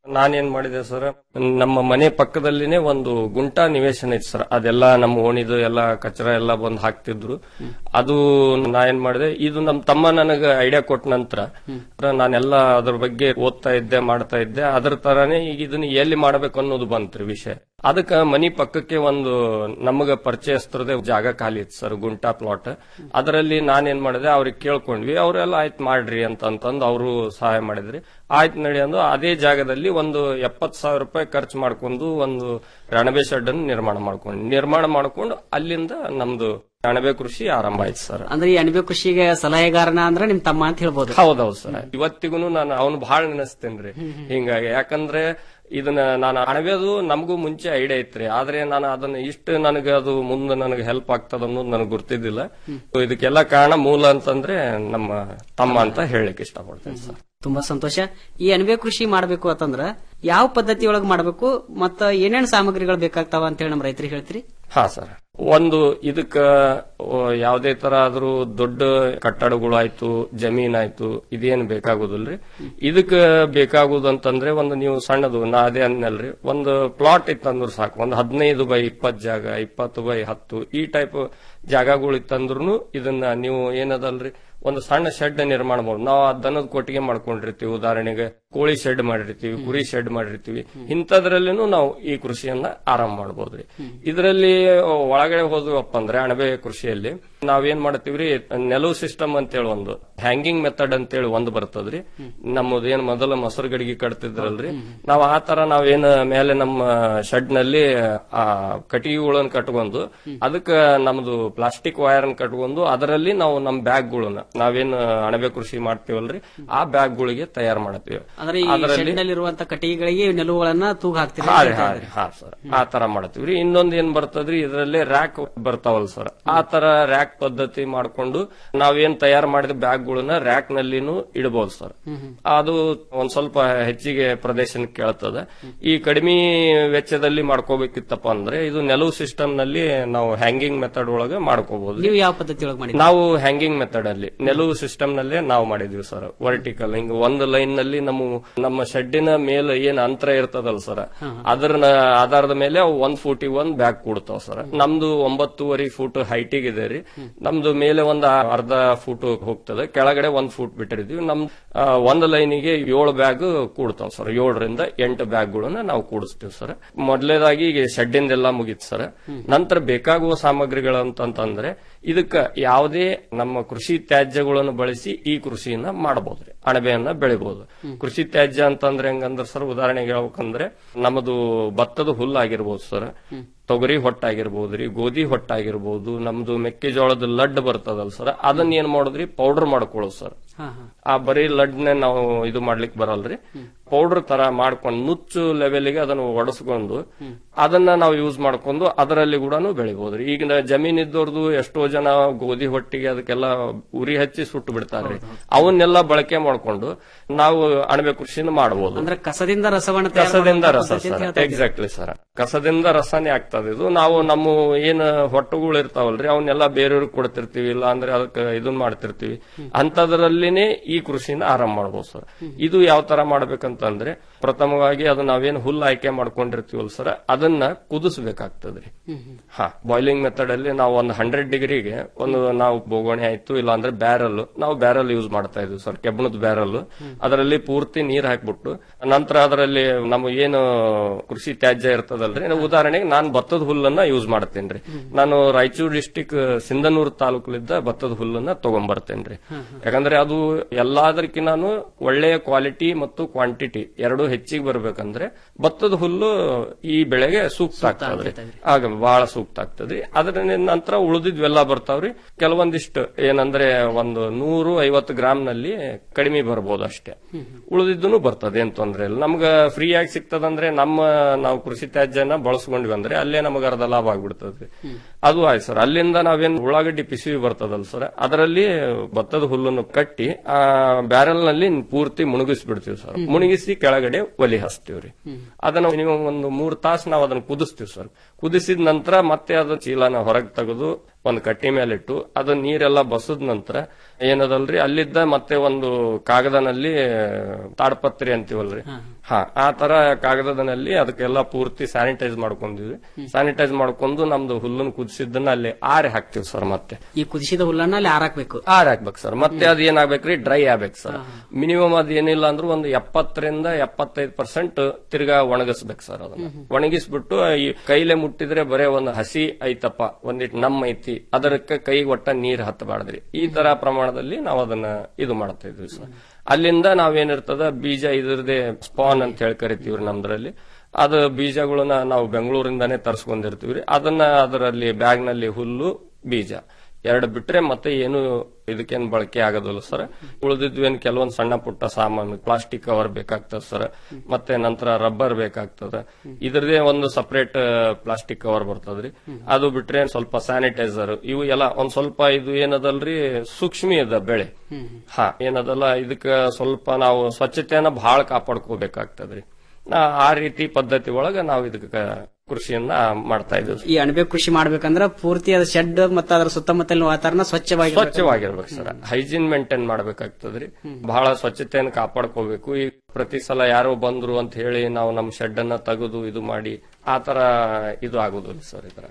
S15: ನಾನೇನ್ ಮಾಡಿದೆ ಸರ್ ನಮ್ಮ ಮನೆ ಪಕ್ಕದಲ್ಲಿನೇ ಒಂದು ಗುಂಟ ನಿವೇಶನ ಇತ್ತು ಸರ್ ಅದೆಲ್ಲ ನಮ್ಮ ಓಣಿದು ಎಲ್ಲ ಕಚರ ಎಲ್ಲ ಬಂದು ಹಾಕ್ತಿದ್ರು ಅದು ನಾ ಏನ್ ಮಾಡಿದೆ ಇದು ನಮ್ ತಮ್ಮ ನನಗೆ ಐಡಿಯಾ ಕೊಟ್ಟ ನಂತರ ನಾನೆಲ್ಲ ಅದ್ರ ಬಗ್ಗೆ ಓದ್ತಾ ಇದ್ದೆ ಮಾಡ್ತಾ ಇದ್ದೆ ಅದ್ರ ತರಾನೇ ಈಗ ಇದನ್ನ ಎಲ್ಲಿ ಮಾಡ್ಬೇಕು ಅನ್ನೋದು ಬಂತ್ರಿ ವಿಷಯ ಅದಕ್ಕ ಮನಿ ಪಕ್ಕಕ್ಕೆ ಒಂದು ನಮಗ ಪರಿಚಯಸ್ತರದೇ ಜಾಗ ಖಾಲಿ ಇತ್ತು ಸರ್ ಗುಂಟಾ ಪ್ಲಾಟ್ ಅದರಲ್ಲಿ ನಾನೇನ್ ಮಾಡಿದೆ ಅವ್ರಿಗೆ ಕೇಳ್ಕೊಂಡ್ವಿ ಅವರೆಲ್ಲ ಆಯ್ತು ಮಾಡ್ರಿ ಅಂತ ಅಂತಂದು ಅವರು ಸಹಾಯ ಮಾಡಿದ್ರಿ ಆಯ್ತು ನಡಿ ಅಂದು ಅದೇ ಜಾಗದಲ್ಲಿ ಒಂದು ಎಪ್ಪತ್ ಸಾವಿರ ರೂಪಾಯಿ ಖರ್ಚು ಮಾಡ್ಕೊಂಡು ಒಂದು ರಣಬೆ ಶೆಡ್ ಅನ್ನು ನಿರ್ಮಾಣ ಮಾಡ್ಕೊಂಡು ನಿರ್ಮಾಣ ಮಾಡ್ಕೊಂಡು ಅಲ್ಲಿಂದ ನಮ್ದು ರಣಬೆ ಕೃಷಿ ಆರಂಭ ಆಯ್ತು ಸರ್
S17: ಅಂದ್ರೆ ಈ ಅಣಬೆ ಕೃಷಿಗೆ ಸಲಹೆಗಾರನ ಅಂದ್ರೆ ನಿಮ್ ತಮ್ಮ ಅಂತ ಹೇಳ್ಬೋದು
S15: ಹೌದೌದು ಸರ್ ಇವತ್ತಿಗೂ ನಾನು ಅವನು ಬಹಳ ನೆನೆಸ್ತೇನ್ರಿ ಹಿಂಗಾಗಿ ಯಾಕಂದ್ರೆ ಇದನ್ನ ನಾನು ಅಣಬೆದು ನಮಗೂ ಮುಂಚೆ ಐಡಿಯಾ ಇತ್ರಿ ಆದ್ರೆ ನಾನು ಅದನ್ನ ಇಷ್ಟು ನನಗೆ ಅದು ಮುಂದೆ ನನಗೆ ಹೆಲ್ಪ್ ಆಗ್ತದ ಅನ್ನೋದು ನನಗೆ ಗೊತ್ತಿದ್ದಿಲ್ಲ ಇದಕ್ಕೆಲ್ಲ ಕಾರಣ ಮೂಲ ಅಂತಂದ್ರೆ ನಮ್ಮ ತಮ್ಮ ಅಂತ ಹೇಳಲಿಕ್ಕೆ ಇಷ್ಟಪಡ್ತೇನೆ ಸರ್
S17: ತುಂಬಾ ಸಂತೋಷ ಈ ಅಣಬೆ ಕೃಷಿ ಮಾಡಬೇಕು ಅಂತಂದ್ರ ಯಾವ ಪದ್ಧತಿ ಒಳಗ್ ಮಾಡಬೇಕು ಮತ್ತ ಏನೇನ್ ಸಾಮಗ್ರಿಗಳು ಬೇಕಾಗ್ತಾವ ಅಂತ ಹೇಳಿ ನಮ್ಮ ರೈತರಿಗೆ ಹೇಳ್ತೀರಿ
S15: ಹಾ ಸರ್ ಒಂದು ಇದಕ್ಕ ಆ, ಯಾವುದೇ ತರ ಆದ್ರೂ ದೊಡ್ಡ ಕಟ್ಟಡಗಳು ಆಯ್ತು ಜಮೀನ್ ಆಯ್ತು ಇದೇನ್ ಬೇಕಾಗುದಿಲ್ರಿ ಇದಕ್ಕ ಬೇಕಾಗುದು ಅಂತಂದ್ರೆ ಒಂದು ನೀವು ಸಣ್ಣದು ನಾ ಅದೇ ಅನ್ನಲ್ರಿ ಒಂದು ಪ್ಲಾಟ್ ಇತ್ತಂದ್ರು ಸಾಕು ಒಂದು ಹದಿನೈದು ಬೈ ಇಪ್ಪತ್ ಜಾಗ ಇಪ್ಪತ್ತು ಬೈ ಹತ್ತು ಈ ಟೈಪ್ ಜಾಗಗಳು ಇತ್ತಂದ್ರು ಇದನ್ನ ನೀವು ಏನದಲ್ರಿ ಒಂದು ಸಣ್ಣ ಶೆಡ್ ನಿರ್ಮಾಣ ಮಾಡ್ಬೋದು ನಾವು ಆ ದನದ ಕೊಟ್ಟಿಗೆ ಮಾಡ್ಕೊಂಡಿರ್ತೀವಿ ಉದಾಹರಣೆಗೆ ಕೋಳಿ ಶೆಡ್ ಮಾಡಿರ್ತೀವಿ ಕುರಿ ಶೆಡ್ ಮಾಡಿರ್ತೀವಿ ಇಂಥದ್ರಲ್ಲಿನೂ ನಾವು ಈ ಕೃಷಿಯನ್ನ ಆರಂಭ ಮಾಡಬಹುದ್ರಿ ಇದರಲ್ಲಿ ಒಳಗಡೆ ಹೋದ್ವಪ್ಪ ಅಂದ್ರೆ ಅಣಬೆ ಕೃಷಿಯಲ್ಲಿ ನಾವೇನ್ ಮಾಡ್ತೀವ್ರಿ ನೆಲವು ಸಿಸ್ಟಮ್ ಅಂತೇಳಿ ಒಂದು ಹ್ಯಾಂಗಿಂಗ್ ಮೆಥಡ್ ಅಂತೇಳಿ ಒಂದು ಬರ್ತದ್ರಿ ನಮ್ಮದು ಏನ್ ಮೊದಲ ಮೊಸರು ಗಡಿಗೆ ಕಟ್ತಿದ್ರಲ್ರಿ ನಾವು ಆ ತರ ನಾವೇನ್ ಮೇಲೆ ನಮ್ಮ ಶೆಡ್ ನಲ್ಲಿ ಆ ಕಟ್ಟಿಗೆಗಳನ್ನ ಕಟ್ಕೊಂಡು ಅದಕ್ಕ ನಮ್ದು ಪ್ಲಾಸ್ಟಿಕ್ ವೈರ್ ಕಟ್ಕೊಂಡು ಅದರಲ್ಲಿ ನಾವು ನಮ್ಮ ಬ್ಯಾಗ್ಗಳನ್ನ ನಾವೇನ್ ಅಣಬೆ ಕೃಷಿ ಮಾಡ್ತೀವಲ್ರಿ ಆ ಬ್ಯಾಗ್ಗಳಿಗೆ ತಯಾರು ಮಾಡ್ತೀವಿ
S17: ಅಂದ್ರೆ ಈ
S15: ಅದರಲ್ಲಿ
S17: ಶೆಡ್ ನಲ್ಲಿರುವಂತ ಕಟ್ಟಿಗೆಗಳಿಗೆ ನಿಲುವುಗಳನ್ನ ತೂಗ ಹಾಕ್ತೀರಿ
S15: ಹಾ ರೀ, ಹಾ ರೀ, ಹಾ ಸರ್ ಆ ತರ ಮಾಡ್ತೀವ್ರಿ ಇನ್ನೊಂದ್ ಏನ್ ಬರ್ತದ್ರಿ ಇದರಲ್ಲಿ ರ್ಯಾಕ್ ಬರ್ತಾವಲ್ ಸರ್ ಆ ತರ ರ್ಯಾಕ್ ಪದ್ಧತಿ ಮಾಡ್ಕೊಂಡು ನಾವೇನ್ ತಯಾರು ಮಾಡಿದ ಬ್ಯಾಗ್ಗಳನ್ನ ರ್ಯಾಕ್ ನಲ್ಲಿನೂ ಇಡಬಹುದು ಸರ್ ಅದು ಒಂದ್ ಸ್ವಲ್ಪ ಹೆಚ್ಚಿಗೆ ಪ್ರದೇಶನ ಕೇಳ್ತದ ಈ ಕಡಿಮೆ ವೆಚ್ಚದಲ್ಲಿ ಮಾಡ್ಕೋಬೇಕಿತ್ತಪ್ಪ ಅಂದ್ರೆ ಇದು ನೆಲವು ಸಿಸ್ಟಮ್ ನಲ್ಲಿ ನಾವು ಹ್ಯಾಂಗಿಂಗ್ ಮೆಥಡ್ ಒಳಗೆ ಮಾಡ್ಕೋಬಹುದು
S17: ನೀವು ಯಾವ ಪದ್ಧತಿ ಒಳಗ್ ಮಾಡಿ
S15: ನಾವು ಹ್ಯಾಂಗಿಂಗ್ ಮೆಥಡ್ ಅಲ್ಲಿ ನೆಲವು ಸಿಸ್ಟಮ್ ನಲ್ಲೇ ನಾವು ಮಾಡಿದ್ವಿ ಸರ್ ವರ್ಟಿಕಲ್ ಹಿಂಗ ಒಂದು ಲೈನ್ ನಲ್ಲಿ ನಮ್ಮ ನಮ್ಮ ಶೆಡ್ಡಿನ ಮೇಲೆ ಏನ್ ಅಂತರ ಇರ್ತದಲ್ಲ ಸರ್ ಅದರ ಆಧಾರದ ಮೇಲೆ ಅವು ಒಂದ್ ಫೂಟಿಗೆ ಒಂದ್ ಬ್ಯಾಗ್ ಕೂಡ್ತಾವ ಸರ್ ನಮ್ದು ಒಂಬತ್ತೂವರೆ ಫೂಟ್ ಹೈಟಿಗೆ ಇದೆ ರೀ ನಮ್ದು ಮೇಲೆ ಒಂದ್ ಅರ್ಧ ಫೂಟ್ ಹೋಗ್ತದೆ ಕೆಳಗಡೆ ಒಂದ್ ಫೂಟ್ ಬಿಟ್ಟಿರ್ತೀವಿ ನಮ್ ಆ, ಒಂದ್ ಲೈನಿಗೆ ಏಳು ಬ್ಯಾಗ್ ಕೂಡ್ತಾವ ಸರ್ ಏಳರಿಂದ ಎಂಟು ಬ್ಯಾಗ್ಗಳನ್ನ ನಾವು ಕೂಡಿಸ್ತೀವಿ ಸರ್ ಮೊದಲೇದಾಗಿ ಈಗ ಶೆಡ್ಡಿಂದೆಲ್ಲ ಮುಗೀತು ಸರ್ ನಂತರ ಬೇಕಾಗುವ ಸಾಮಗ್ರಿಗಳು ಅಂತಂತಂದ್ರೆ ಇದಕ್ಕ ಯಾವುದೇ ನಮ್ಮ ಕೃಷಿ ತ್ಯಾಜ್ಯಗಳನ್ನು ಬಳಸಿ ಈ ಕೃಷಿಯನ್ನ ಮಾಡಬಹುದ್ರಿ ಅಣಬೆಯನ್ನ ಬೆಳಿಬಹುದು ಕೃಷಿ ತ್ಯಾಜ್ಯ ಅಂತಂದ್ರೆ ಹೆಂಗಂದ್ರೆ ಸರ್ ಉದಾಹರಣೆಗೆ ಹೇಳ್ಬೇಕಂದ್ರೆ ನಮ್ಮದು ಭತ್ತದ ಹುಲ್ಲಾಗಿರ್ಬೋದು ಸರ್ ತೊಗರಿ ಹೊಟ್ಟಾಗಿರ್ಬೋದ್ರಿ ಗೋಧಿ ಹೊಟ್ಟಾಗಿರ್ಬೋದು ನಮ್ದು ಮೆಕ್ಕೆಜೋಳದ ಲಡ್ ಬರ್ತದಲ್ಲ ಸರ್ ಅದನ್ನ ಏನ್ ಮಾಡೋದ್ರಿ ಪೌಡರ್ ಮಾಡ್ಕೊಳ್ಳೋದು ಸರ್ ಆ ಬರೀ ಲಡ್ನೆ ನಾವು ಇದು ಮಾಡ್ಲಿಕ್ಕೆ ಬರಲ್ರಿ ಪೌಡರ್ ತರ ಮಾಡ್ಕೊಂಡು ನುಚ್ಚು ಲೆವೆಲ್ಗೆ ಅದನ್ನು ಒಡಸ್ಕೊಂಡು ಅದನ್ನ ನಾವು ಯೂಸ್ ಮಾಡ್ಕೊಂಡು ಅದರಲ್ಲಿ ಕೂಡ ಬೆಳಿಬಹುದ್ರಿ ಈಗ ಜಮೀನ್ ಇದ್ದವ್ರದ್ದು ಎಷ್ಟೋ ಜನ ಗೋಧಿ ಹೊಟ್ಟಿಗೆ ಅದಕ್ಕೆಲ್ಲ ಉರಿ ಹಚ್ಚಿ ಸುಟ್ಟು ಬಿಡ್ತಾರ್ರಿ ಅವನ್ನೆಲ್ಲ ಬಳಕೆ ಮಾಡ್ಕೊಂಡು ನಾವು ಅಣಬೆ ಕೃಷಿನ ಮಾಡಬಹುದು
S17: ಅಂದ್ರೆ ಕಸದಿಂದ ರಸವನ್ನ ತಯಾರು
S15: ಕಸದಿಂದ
S17: ಮಾಡುವಂತ
S15: ರಸ
S17: ಪದ್ಧತಿ ಅಂತ
S15: ಸರ್
S17: ಹೇಳ್ತಾ ಇದ್ದೀರಿ.
S15: ಎಕ್ಸಾಕ್ಟ್ಲಿ ಸರ್ ಕಸದಿಂದ ರಸನೇ ಆಗ್ತದೆ ಇದು ನಾವು ನಮ್ಮ ಏನ್ ಹೊಟ್ಟುಗಳು ಇರ್ತಾವಲ್ರಿ ಅವನ್ನೆಲ್ಲ ಬೇರೆಯವ್ರಿಗೆ ಕೊಡ್ತಿರ್ತೀವಿ ಇಲ್ಲ ಅಂದ್ರೆ ಅದಕ್ಕೆ ಇದನ್ ಮಾಡ್ತಿರ್ತೀವಿ ಅಂತದ್ರಲ್ಲಿನೇ ಈ ಕೃಷಿನ ಆರಂಭ ಮಾಡ್ಬೋದು ಸರ್ ಇದು ಯಾವ ತರ ಮಾಡ್ಬೇಕಂತಂದ್ರೆ ಪ್ರಥಮವಾಗಿ ಅದು ನಾವೇನ್ ಹುಲ್ಲು ಆಯ್ಕೆ ಮಾಡ್ಕೊಂಡಿರ್ತೀವಲ್ಲ ಸರ್ ಅದನ್ನ ಕುದಿಸ್ಬೇಕಾಗ್ತದ್ರಿ ಹಾ ಬಾಯ್ಲಿಂಗ್ ಮೆಥಡ್ ಅಲ್ಲಿ ನಾವು ಒಂದು ಹಂಡ್ರೆಡ್ ಡಿಗ್ರಿಗೆ ಒಂದು ನಾವು ಬೋಗಣೆ ಆಯ್ತು ಇಲ್ಲ ಅಂದ್ರೆ ಬ್ಯಾರಲ್ ನಾವು ಬ್ಯಾರಲ್ ಯೂಸ್ ಮಾಡ್ತಾ ಇದ್ವಿ ಸರ್ ಕೆಬ್ಬಣದ ಬ್ಯಾರಲ್ ಅದರಲ್ಲಿ ಪೂರ್ತಿ ನೀರ್ ಹಾಕ್ಬಿಟ್ಟು ನಂತರ ಅದರಲ್ಲಿ ನಮ್ಮ ಏನು ಕೃಷಿ ತ್ಯಾಜ್ಯ ಇರ್ತದಲ್ರಿ ನಾವು ಉದಾಹರಣೆಗೆ ನಾನು ಭತ್ತದ ಹುಲ್ಲನ್ನ ಯೂಸ್ ಮಾಡ್ತೇನ್ರಿ ನಾನು ರಾಯಚೂರು ಡಿಸ್ಟಿಕ್ ಸಿಂಧನೂರು ತಾಲೂಕಲಿದ್ದ ಭತ್ತದ ಹುಲ್ಲನ್ನ ತಗೊಂಡ್ಬರ್ತೇನ್ರಿ ಯಾಕಂದ್ರೆ ಅದು ಎಲ್ಲದಕ್ಕಿಂತಾನು ಒಳ್ಳೆಯ ಕ್ವಾಲಿಟಿ ಮತ್ತು ಕ್ವಾಂಟಿಟಿ ಎರಡೂ ಹೆಚ್ಚಿಗೆ ಬರ್ಬೇಕಂದ್ರೆ ಭತ್ತದ ಹುಲ್ಲು ಈ ಬೆಳೆಗೆ ಸೂಕ್ತ ಆಗ್ತದ್ರಿ ಆಗ ಬಹಳ ಸೂಕ್ತ ಆಗ್ತದ್ರಿ ಅದರ ನಂತರ ಉಳಿದಿದ್ವೆಲ್ಲ ಬರ್ತಾವ್ರಿ ಕೆಲವೊಂದಿಷ್ಟು ಏನಂದ್ರೆ ಒಂದು ನೂರು ಐವತ್ತು ಗ್ರಾಮ್ ನಲ್ಲಿ ಕಡಿಮೆ ಬರ್ಬೋದು ಅಷ್ಟೇ ಉಳಿದಿದ್ದು ಬರ್ತದೆ ಏನ್ ತೊಂದ್ರೆ ಇಲ್ಲ ನಮ್ಗ ಫ್ರೀ ಆಗಿ ಸಿಗ್ತದಂದ್ರೆ ನಮ್ಮ ನಾವು ಕೃಷಿ ತ್ಯಾಜ್ಯನ ಬಳಸ್ಕೊಂಡ್ವಿ ಅಂದ್ರೆ ಅಲ್ಲೇ ನಮಗೆ ಅರ್ಧ ಲಾಭ ಆಗ್ಬಿಡ್ತದ್ರಿ ಅದು ಆಯ್ತು ಸರ್ ಅಲ್ಲಿಂದ ನಾವೇನ್ ಉಳ್ಳಾಗಡ್ಡಿ ಪಿಸಿವಿ ಬರ್ತದಲ್ಲ ಸರ್ ಅದರಲ್ಲಿ ಭತ್ತದ ಹುಲ್ಲನ್ನು ಕಟ್ಟಿ ಆ ಬ್ಯಾರಲ್ ನಲ್ಲಿ ಪೂರ್ತಿ ಮುಣಗಿಸಿ ಬಿಡ್ತೀವಿ ಸರ್ ಮುಣಗಿಸಿ ಕೆಳಗಡೆ ಒಲಿ ಹಚ್ತೀವ್ರಿ ಅದನ್ನ ನೀವು ಒಂದು ಮೂರ್ ತಾಸು ನಾವು ಅದನ್ನ ಕುದಿಸ್ತೀವಿ ಸರ್ ಕುದಿಸಿದ ನಂತರ ಮತ್ತೆ ಅದನ್ನ ಚೀಲನ ಹೊರಗೆ ತೆಗೆದು ಒಂದು ಕಟ್ಟಿ ಮೇಲಿಟ್ಟು ಅದು ನೀರೆಲ್ಲ ಬಸದ ನಂತರ ಏನದಲ್ರಿ ಅಲ್ಲಿದ್ದ ಮತ್ತೆ ಒಂದು ಕಾಗದನಲ್ಲಿ ತಾಡ್ಪತ್ರಿ ಅಂತೀವಲ್ರಿ ಹಾ ಹಾ ಆ ತರ ಕಾಗದದಲ್ಲಿ ಅದಕ್ಕೆಲ್ಲ ಪೂರ್ತಿ ಸ್ಯಾನಿಟೈಸ್ ಮಾಡ್ಕೊಂಡಿದ್ವಿ ಸ್ಯಾನಿಟೈಸ್ ಮಾಡ್ಕೊಂಡು ನಮ್ದು ಹುಲ್ಲನ್ನು ಕುದಿಸಿದ್ದನ್ನ ಅಲ್ಲಿ ಆರೆ ಹಾಕ್ತಿವಿ ಸರ್ ಮತ್ತೆ
S17: ಈ ಕುದಿಸಿದ ಹುಲ್ಲನ್ನ ಅಲ್ಲಿ ಆರಾಕ್ಬೇಕು
S15: ಆರ್ ಹಾಕ್ಬೇಕು ಸರ್ ಮತ್ತೆ ಅದ್ ಏನಾಗ್ಬೇಕ್ರಿ ಡ್ರೈ ಆಗ್ಬೇಕು ಸರ್ ಮಿನಿಮಮ್ ಅದ್ ಏನಿಲ್ಲ ಅಂದ್ರೂ ಒಂದು ಎಪ್ಪತ್ತರಿಂದ ಎಪ್ಪತ್ತೈದು ಪರ್ಸೆಂಟ್ ತಿರ್ಗಾ ಒಣಗಿಸ್ಬೇಕು ಸರ್ ಅದನ್ನ ಒಣಗಿಸ್ಬಿಟ್ಟು ಈ ಕೈಲೆ ಮುಟ್ಟಿದ್ರೆ ಬರೇ ಒಂದು ಹಸಿ ಐತಪ್ಪ ಒಂದಿಟ್ ನಮ್ ಐತಿ ಅದಕ್ಕೆ ಕೈ ಒಟ್ಟ ನೀರ್ ಹತ್ತಬಾರ್ದ್ರಿ ಈ ತರ ಪ್ರಮಾಣದಲ್ಲಿ ನಾವು ಅದನ್ನ ಇದು ಮಾಡ್ತಾ ಇದ್ವಿ ಸರ್ ಅಲ್ಲಿಂದ ನಾವೇನಿರ್ತದ ಬೀಜ ಇದ್ರದೇ ಸ್ಪಾನ್ ಅಂತ ಹೇಳಿ ಕರಿತೀವ್ರಿ ನಮ್ದ್ರಲ್ಲಿ ಅದು ಬೀಜಗಳನ್ನ ನಾವು ಬೆಂಗಳೂರಿಂದಾನೇ ತರ್ಸ್ಕೊಂಡಿರ್ತೀವ್ರಿ ಅದನ್ನ ಅದರಲ್ಲಿ ಬ್ಯಾಗ್ ನಲ್ಲಿ ಹುಲ್ಲು ಬೀಜ ಎರಡು ಬಿಟ್ರೆ ಮತ್ತೆ ಏನು ಇದಕ್ಕೇನು ಬಳಕೆ ಆಗೋದಿಲ್ಲ ಸರ್ ಉಳಿದಿದ್ವೇನು ಕೆಲವೊಂದು ಸಣ್ಣ ಪುಟ್ಟ ಸಾಮಾನು ಪ್ಲಾಸ್ಟಿಕ್ ಕವರ್ ಬೇಕಾಗ್ತದೆ ಸರ್ ಮತ್ತೆ ನಂತರ ರಬ್ಬರ್ ಬೇಕಾಗ್ತದೆ ಇದ್ರದೇ ಒಂದು ಸಪರೇಟ್ ಪ್ಲಾಸ್ಟಿಕ್ ಕವರ್ ಬರ್ತದ್ರಿ ಅದು ಬಿಟ್ರೆ ಸ್ವಲ್ಪ ಸ್ಯಾನಿಟೈಸರ್ ಇವು ಎಲ್ಲ ಒಂದ್ ಸ್ವಲ್ಪ ಇದು ಏನದಲ್ರಿ ಸೂಕ್ಷ್ಮಿ ಅದ ಬೆಳೆ ಹಾ ಏನದಲ್ಲ ಇದಕ್ಕ ಸ್ವಲ್ಪ ನಾವು ಸ್ವಚ್ಛತೆಯನ್ನ ಬಹಳ ಕಾಪಾಡ್ಕೋಬೇಕಾಗ್ತದ್ರಿ ನಾ- ಆ ರೀತಿ ಪದ್ಧತಿ ಒಳಗ ನಾವು ಇದಕ್ಕ ಕೃಷಿಯನ್ನ ಮಾಡ್ತಾ ಇದ್ದೀವಿ
S17: ಈ ಅಣಬೆ ಕೃಷಿ ಮಾಡ್ಬೇಕಂದ್ರ ಪೂರ್ತಿ ಅದ ಶೆಡ್ ಮತ್ತು ಅದರ ಸುತ್ತಮುತ್ತಲಿನ ವಾತಾವರಣ ಸ್ವಚ್ಛವಾಗಿ
S15: ಸ್ವಚ್ಛವಾಗಿರ್ಬೇಕು ಸರ್ ಹೈಜೀನ್ ಮೇಂಟೈನ್ ಮಾಡ್ಬೇಕಾಗ್ತದ್ರಿ ಬಹಳ ಸ್ವಚ್ಛತೆಯನ್ನು ಕಾಪಾಡ್ಕೋಬೇಕು ಈ ಪ್ರತಿ ಸಲ ಯಾರೋ ಬಂದ್ರು ಅಂತ ಹೇಳಿ ನಾವು ನಮ್ ಶೆಡ್ ಅನ್ನ ತೆಗೆದು ಇದು ಮಾಡಿ ಆ ತರ ಇದು ಆಗುದಿಲ್ಲ ಸರ್ ಇದರ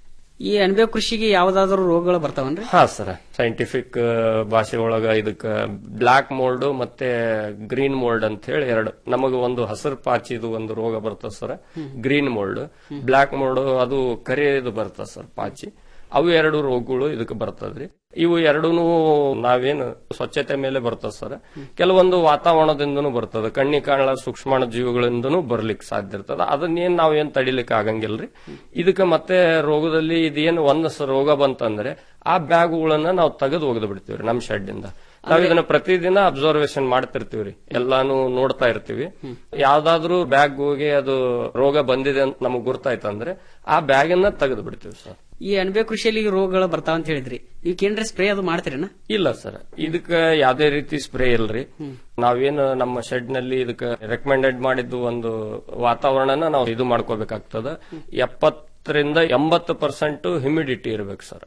S17: ಈ ಅಣಬೆ ಕೃಷಿಗೆ ಯಾವ್ದಾದ್ರು ರೋಗಗಳು ಬರ್ತಾವನ್ರಿ
S15: ಹಾ ಸರ್ ಸೈಂಟಿಫಿಕ್ ಭಾಷೆ ಒಳಗ ಇದಕ್ಕ ಬ್ಲಾಕ್ ಮೋಲ್ಡ್ ಮತ್ತೆ ಗ್ರೀನ್ ಮೋಲ್ಡ್ ಅಂತ ಹೇಳಿ ಎರಡು ನಮಗ ಒಂದು ಹಸಿರು ಪಾಚಿದು ಒಂದು ರೋಗ ಬರ್ತದೆ sir green mould black mould ಅದು ಕರಿದು ಬರ್ತದೆ ಸರ್ ಪಾಚಿ ಅವು ಎರಡು ರೋಗಗಳು ಇದಕ್ಕೆ ಬರ್ತದ್ರಿ ಇವು ಎರಡೂನು ನಾವೇನು ಸ್ವಚ್ಛತೆ ಮೇಲೆ ಬರ್ತದೆ ಸರ್ ಕೆಲವೊಂದು ವಾತಾವರಣದಿಂದನೂ ಬರ್ತದೆ ಕಣ್ಣಿ ಕಾಣಲ ಸೂಕ್ಷ್ಮಾಣು ಜೀವಿಗಳಿಂದನೂ ಬರ್ಲಿಕ್ಕೆ ಸಾಧ್ಯ ಇರ್ತದ ಅದನ್ನೇನ್ ನಾವೇನ್ ತಡಿಲಿಕ್ಕೆ ಆಗಂಗಿಲ್ರಿ ಇದಕ್ಕೆ ಮತ್ತೆ ರೋಗದಲ್ಲಿ ಇದೇನು ಒಂದ್ ಸ- ರೋಗ ಬಂತಂದ್ರೆ ಆ ಬ್ಯಾಗ್ಗಳನ್ನ ನಾವು ತೆಗೆದು ಒಗೆದು ಬಿಡ್ತೀವ್ರಿ ನಮ್ ಶೆಡ್ ಇಂದ ನಾವ್ ಇದನ್ನ ಪ್ರತಿದಿನ ಅಬ್ಸರ್ವೇಷನ್ ಮಾಡ್ತಿರ್ತೀವ್ರಿ ಎಲ್ಲಾನು ನೋಡ್ತಾ ಇರ್ತೀವಿ ಯಾವ್ದಾದ್ರು ಬ್ಯಾಗ್ ಹೋಗಿ ಅದು ರೋಗ ಬಂದಿದೆ ಅಂತ ನಮಗ್ ಗುರ್ತಾಯ್ತಂದ್ರೆ ಆ ಬ್ಯಾಗ್ ಅನ್ನ ತೆಗೆದು ಬಿಡ್ತೀವಿ ಸರ್
S17: ಈ ಅಣಬೆ ಕೃಷಿಯಲ್ಲಿ ಈ ರೋಗಗಳು ಬರ್ತಾವ ಅಂತ ಹೇಳಿದ್ರಿ ಇವಕ್ಕೇನ್ರಿ ಸ್ಪ್ರೇ ಅದು ಮಾಡ್ತೀರೇನ
S15: ಇಲ್ಲ ಸರ್ ಇದಕ್ಕ ಯಾವ್ದೇ ರೀತಿ ಸ್ಪ್ರೇ ಇಲ್ರಿ ನಾವೇನು ನಮ್ಮ ಶೆಡ್ ನಲ್ಲಿ ಇದಕ್ಕ ರೆಕಮೆಂಡೆಡ್ ಮಾಡಿದ್ದು ಒಂದು ವಾತಾವರಣನ ನಾವು ಇದು ಮಾಡ್ಕೋಬೇಕಾಗ್ತದ ಎಪ್ಪತ್ತರಿಂದ ಎಂಬತ್ತು ಪರ್ಸೆಂಟ್ ಹ್ಯುಮಿಡಿಟಿ ಇರ್ಬೇಕು ಸರ್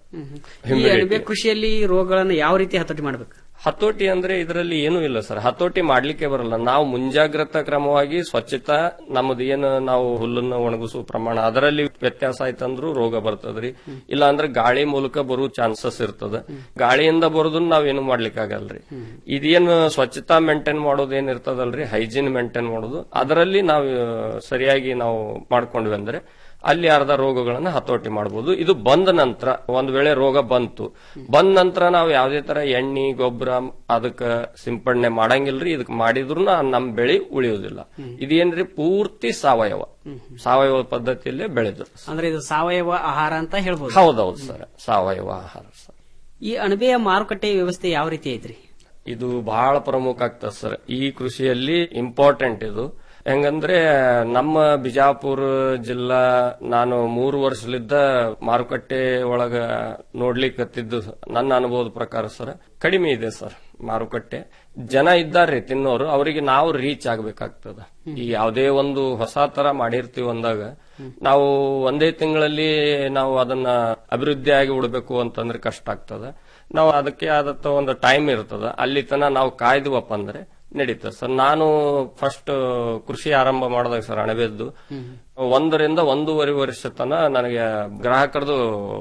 S17: ಈ ಅಣಬೆ ಕೃಷಿಯಲ್ಲಿ ಈ ರೋಗಗಳನ್ನ ಯಾವ ರೀತಿ ಹತೋಟಿ ಮಾಡ್ಬೇಕು
S15: ಹತೋಟಿ ಅಂದ್ರೆ ಇದರಲ್ಲಿ ಏನೂ ಇಲ್ಲ ಸರ್ ಹತೋಟಿ ಮಾಡ್ಲಿಕ್ಕೆ ಬರಲ್ಲ ನಾವು ಮುಂಜಾಗ್ರತಾ ಕ್ರಮವಾಗಿ ಸ್ವಚ್ಛತಾ ನಮ್ಮದು ಏನು ನಾವು ಹುಲ್ಲನ್ನು ಒಣಗಿಸುವ ಪ್ರಮಾಣ ಅದರಲ್ಲಿ ವ್ಯತ್ಯಾಸ ಆಯ್ತಂದ್ರೂ ರೋಗ ಬರ್ತದ್ರಿ ಇಲ್ಲ ಅಂದ್ರೆ ಗಾಳಿ ಮೂಲಕ ಬರುವ ಚಾನ್ಸಸ್ ಇರ್ತದ ಗಾಳಿಯಿಂದ ಬರೋದನ್ನ ನಾವೇನು ಮಾಡ್ಲಿಕ್ಕೆ ಆಗಲ್ರಿ ಇದೇನು ಸ್ವಚ್ಛತಾ ಮೇಂಟೈನ್ ಮಾಡೋದು ಏನ್ ಇರ್ತದಲ್ರಿ ಹೈಜೀನ್ ಮೇಂಟೈನ್ ಮಾಡೋದು ಅದರಲ್ಲಿ ನಾವು ಆ, ಸರಿಯಾಗಿ ನಾವು ಮಾಡ್ಕೊಂಡ್ವಿ ಅಂದ್ರೆ ಅಲ್ಲಿ ಅರ್ಧ ರೋಗಗಳನ್ನ ಹತೋಟಿ ಮಾಡಬಹುದು ಇದು ಬಂದ ನಂತರ ಒಂದ್ ವೇಳೆ ರೋಗ ಬಂತು ಬಂದ ನಂತರ ನಾವು ಯಾವ್ದೇ ತರ ಎಣ್ಣೆ ಗೊಬ್ಬರ ಅದಕ್ಕ ಸಿಂಪಡಣೆ ಮಾಡಂಗಿಲ್ರಿ ಇದಕ್ ಮಾಡಿದ್ರು ನಮ್ ಬೆಳೆ ಉಳಿಯೋದಿಲ್ಲ ಇದೇನ್ರಿ ಪೂರ್ತಿ ಸಾವಯವ ಸಾವಯವ ಪದ್ಧತಿಯಲ್ಲೇ ಬೆಳೆದ್ರು
S17: ಅಂದ್ರೆ ಇದು ಸಾವಯವ ಆಹಾರ ಅಂತ ಹೇಳ್ಬೋದು
S15: ಹೌದೌದು ಸರ್ ಸಾವಯವ ಆಹಾರ ಸರ್
S17: ಈ ಅಣಬೆಯ ಮಾರುಕಟ್ಟೆ ವ್ಯವಸ್ಥೆ ಯಾವ ರೀತಿ ಐತ್ರಿ
S15: ಇದು ಬಹಳ ಪ್ರಮುಖ ಆಗ್ತದೆ ಸರ್ ಈ ಕೃಷಿಯಲ್ಲಿ ಇಂಪಾರ್ಟೆಂಟ್ ಇದು ಹೆಂಗಂದ್ರೆ ನಮ್ಮ ಬಿಜಾಪುರ ಜಿಲ್ಲಾ ನಾನು ಮೂರು ವರ್ಷಲಿದ್ದ ಮಾರುಕಟ್ಟೆ ಒಳಗ ನೋಡ್ಲಿಕ್ಕತ್ತಿದ್ದು ನನ್ನ ಅನುಭವದ ಪ್ರಕಾರ ಸರ್ ಕಡಿಮೆ ಇದೆ ಸರ್ ಮಾರುಕಟ್ಟೆ ಜನ ಇದ್ದಾರೆ ತಿನ್ನೋರು ಅವರಿಗೆ ನಾವು ರೀಚ್ ಆಗ್ಬೇಕಾಗ್ತದ ಈ ಯಾವುದೇ ಒಂದು ಹೊಸ ತರ ಮಾಡಿರ್ತೀವಿ ಅಂದಾಗ ನಾವು ಒಂದೇ ತಿಂಗಳಲ್ಲಿ ನಾವು ಅದನ್ನ ಅಭಿವೃದ್ಧಿ ಆಗಿ ಉಡ್ಬೇಕು ಅಂತಂದ್ರೆ ಕಷ್ಟ ಆಗ್ತದ ನಾವು ಅದಕ್ಕೆ ಆದತ್ತ ಒಂದು ಟೈಮ್ ಇರ್ತದ ಅಲ್ಲಿ ತನ ನಾವು ಕಾಯ್ದುವಪ್ಪ ಅಂದ್ರೆ ನಡೀತದೆ ಸರ್ ನಾನು ಫಸ್ಟ್ ಕೃಷಿ ಆರಂಭ ಮಾಡಿದಾಗ ಸರ್ ಅಣಬೆದ್ದು ಒಂದರಿಂದ ಒಂದೂವರೆ ವರ್ಷ ತನ ನನಗೆ ಗ್ರಾಹಕರದು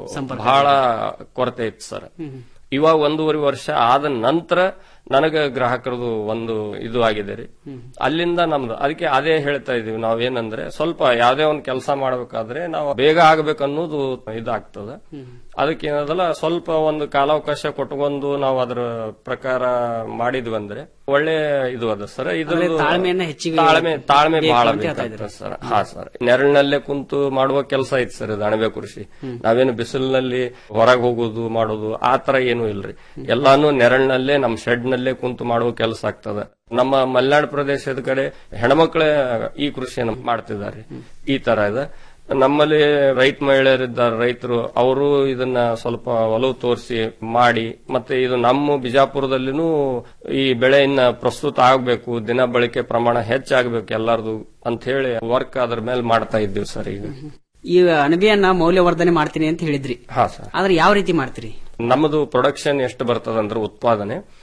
S15: ಬಹಳ ಕೊರತೆ ಇತ್ತು ಸರ್ ಇವಾಗ ಒಂದೂವರೆ ವರ್ಷ ಆದ ನಂತರ ನನಗ ಗ್ರಾಹಕರದು ಒಂದು ಇದು ಆಗಿದೆ ರೀ ಅಲ್ಲಿಂದ ನಮ್ದು ಅದಕ್ಕೆ ಅದೇ ಹೇಳ್ತಾ ಇದೀವಿ ನಾವೇನಂದ್ರೆ ಸ್ವಲ್ಪ ಯಾವ್ದೇ ಒಂದು ಕೆಲಸ ಮಾಡ್ಬೇಕಾದ್ರೆ ನಾವು ಬೇಗ ಆಗ್ಬೇಕು ಅನ್ನೋದು ಇದಾಗ್ತದ ಅದಕ್ಕೆ ಏನದಲ್ಲ ಸ್ವಲ್ಪ ಒಂದು ಕಾಲಾವಕಾಶ ಕೊಟ್ಕೊಂಡು ನಾವು ಅದ್ರ ಪ್ರಕಾರ ಮಾಡಿದ್ವಿ ಅಂದ್ರೆ ಒಳ್ಳೆ ಇದು ಅದ ಸರ್ ಇದ್ರ
S17: ಅಂದ್ರೆ ತಾಳ್ಮೆಯನ್ನ ಹೆಚ್ಚಿಗೆ
S15: ತಾಳ್ಮೆ ತಾಳ್ಮೆ
S17: ಬೇಕು
S15: ಬಹಳ
S17: ಅಂತ ಹೇಳ್ತಾ
S15: ಬೇಕಾಗ್ತದೆ ಸರ್ ಹಾ ಸರ್ ನೆರಳಿನಲ್ಲೇ ಕುಂತು ಮಾಡುವ ಕೆಲಸ ಐತಿ ಸರ್ ಇದು ಅಣಬೆ ಕೃಷಿ ನಾವೇನು ಬಿಸಿಲಿನಲ್ಲಿ ಹೊರಗೆ ಹೋಗೋದು ಮಾಡೋದು ಆ ತರ ಏನು ಇಲ್ರಿ ಎಲ್ಲಾನು ನೆರಳಿನಲ್ಲೇ ನಮ್ ಶೆಡ್ ನಲ್ಲೇ ಕುಂತು ಮಾಡುವ ಕೆಲಸ ಆಗ್ತದ ನಮ್ಮ ಮಲೆನಾಡು ಪ್ರದೇಶದ ಕಡೆ ಹೆಣ್ಮಕ್ಳೇ ಈ ಕೃಷಿಯನ್ನು ಮಾಡ್ತಿದ್ದಾರೆ ಈ ತರ ಇದೆ ನಮ್ಮಲ್ಲಿ ರೈತ ಮಹಿಳೆಯರಿದ್ದಾರೆ ರೈತರು ಅವರು ಇದನ್ನ ಸ್ವಲ್ಪ ಒಲವು ತೋರಿಸಿ ಮಾಡಿ ಮತ್ತೆ ಇದು ನಮ್ಮ ಬಿಜಾಪುರದಲ್ಲಿನೂ ಈ ಬೆಳೆಯನ್ನ ಪ್ರಸ್ತುತ ಆಗ್ಬೇಕು ದಿನ ಬಳಕೆ ಪ್ರಮಾಣ ಹೆಚ್ಚಾಗ್ಬೇಕು ಎಲ್ಲಾರ್ದು ಅಂತ ಹೇಳಿ ವರ್ಕ್ ಅದ್ರ ಮೇಲೆ ಮಾಡ್ತಾ ಇದ್ದೀವಿ ಸರ್ ಈಗ
S17: ಈ ಅಣಬೆಯನ್ನ ಮೌಲ್ಯವರ್ಧನೆ ಮಾಡ್ತೀನಿ ಅಂತ ಹೇಳಿದ್ರಿ
S15: ಹಾ ಸರ್
S17: ಆದ್ರೆ ಯಾವ ರೀತಿ ಮಾಡ್ತೀರಿ
S15: ನಮ್ಮದು ಪ್ರೊಡಕ್ಷನ್ ಎಷ್ಟು ಬರ್ತದಂದ್ರೆ ಉತ್ಪಾದನೆ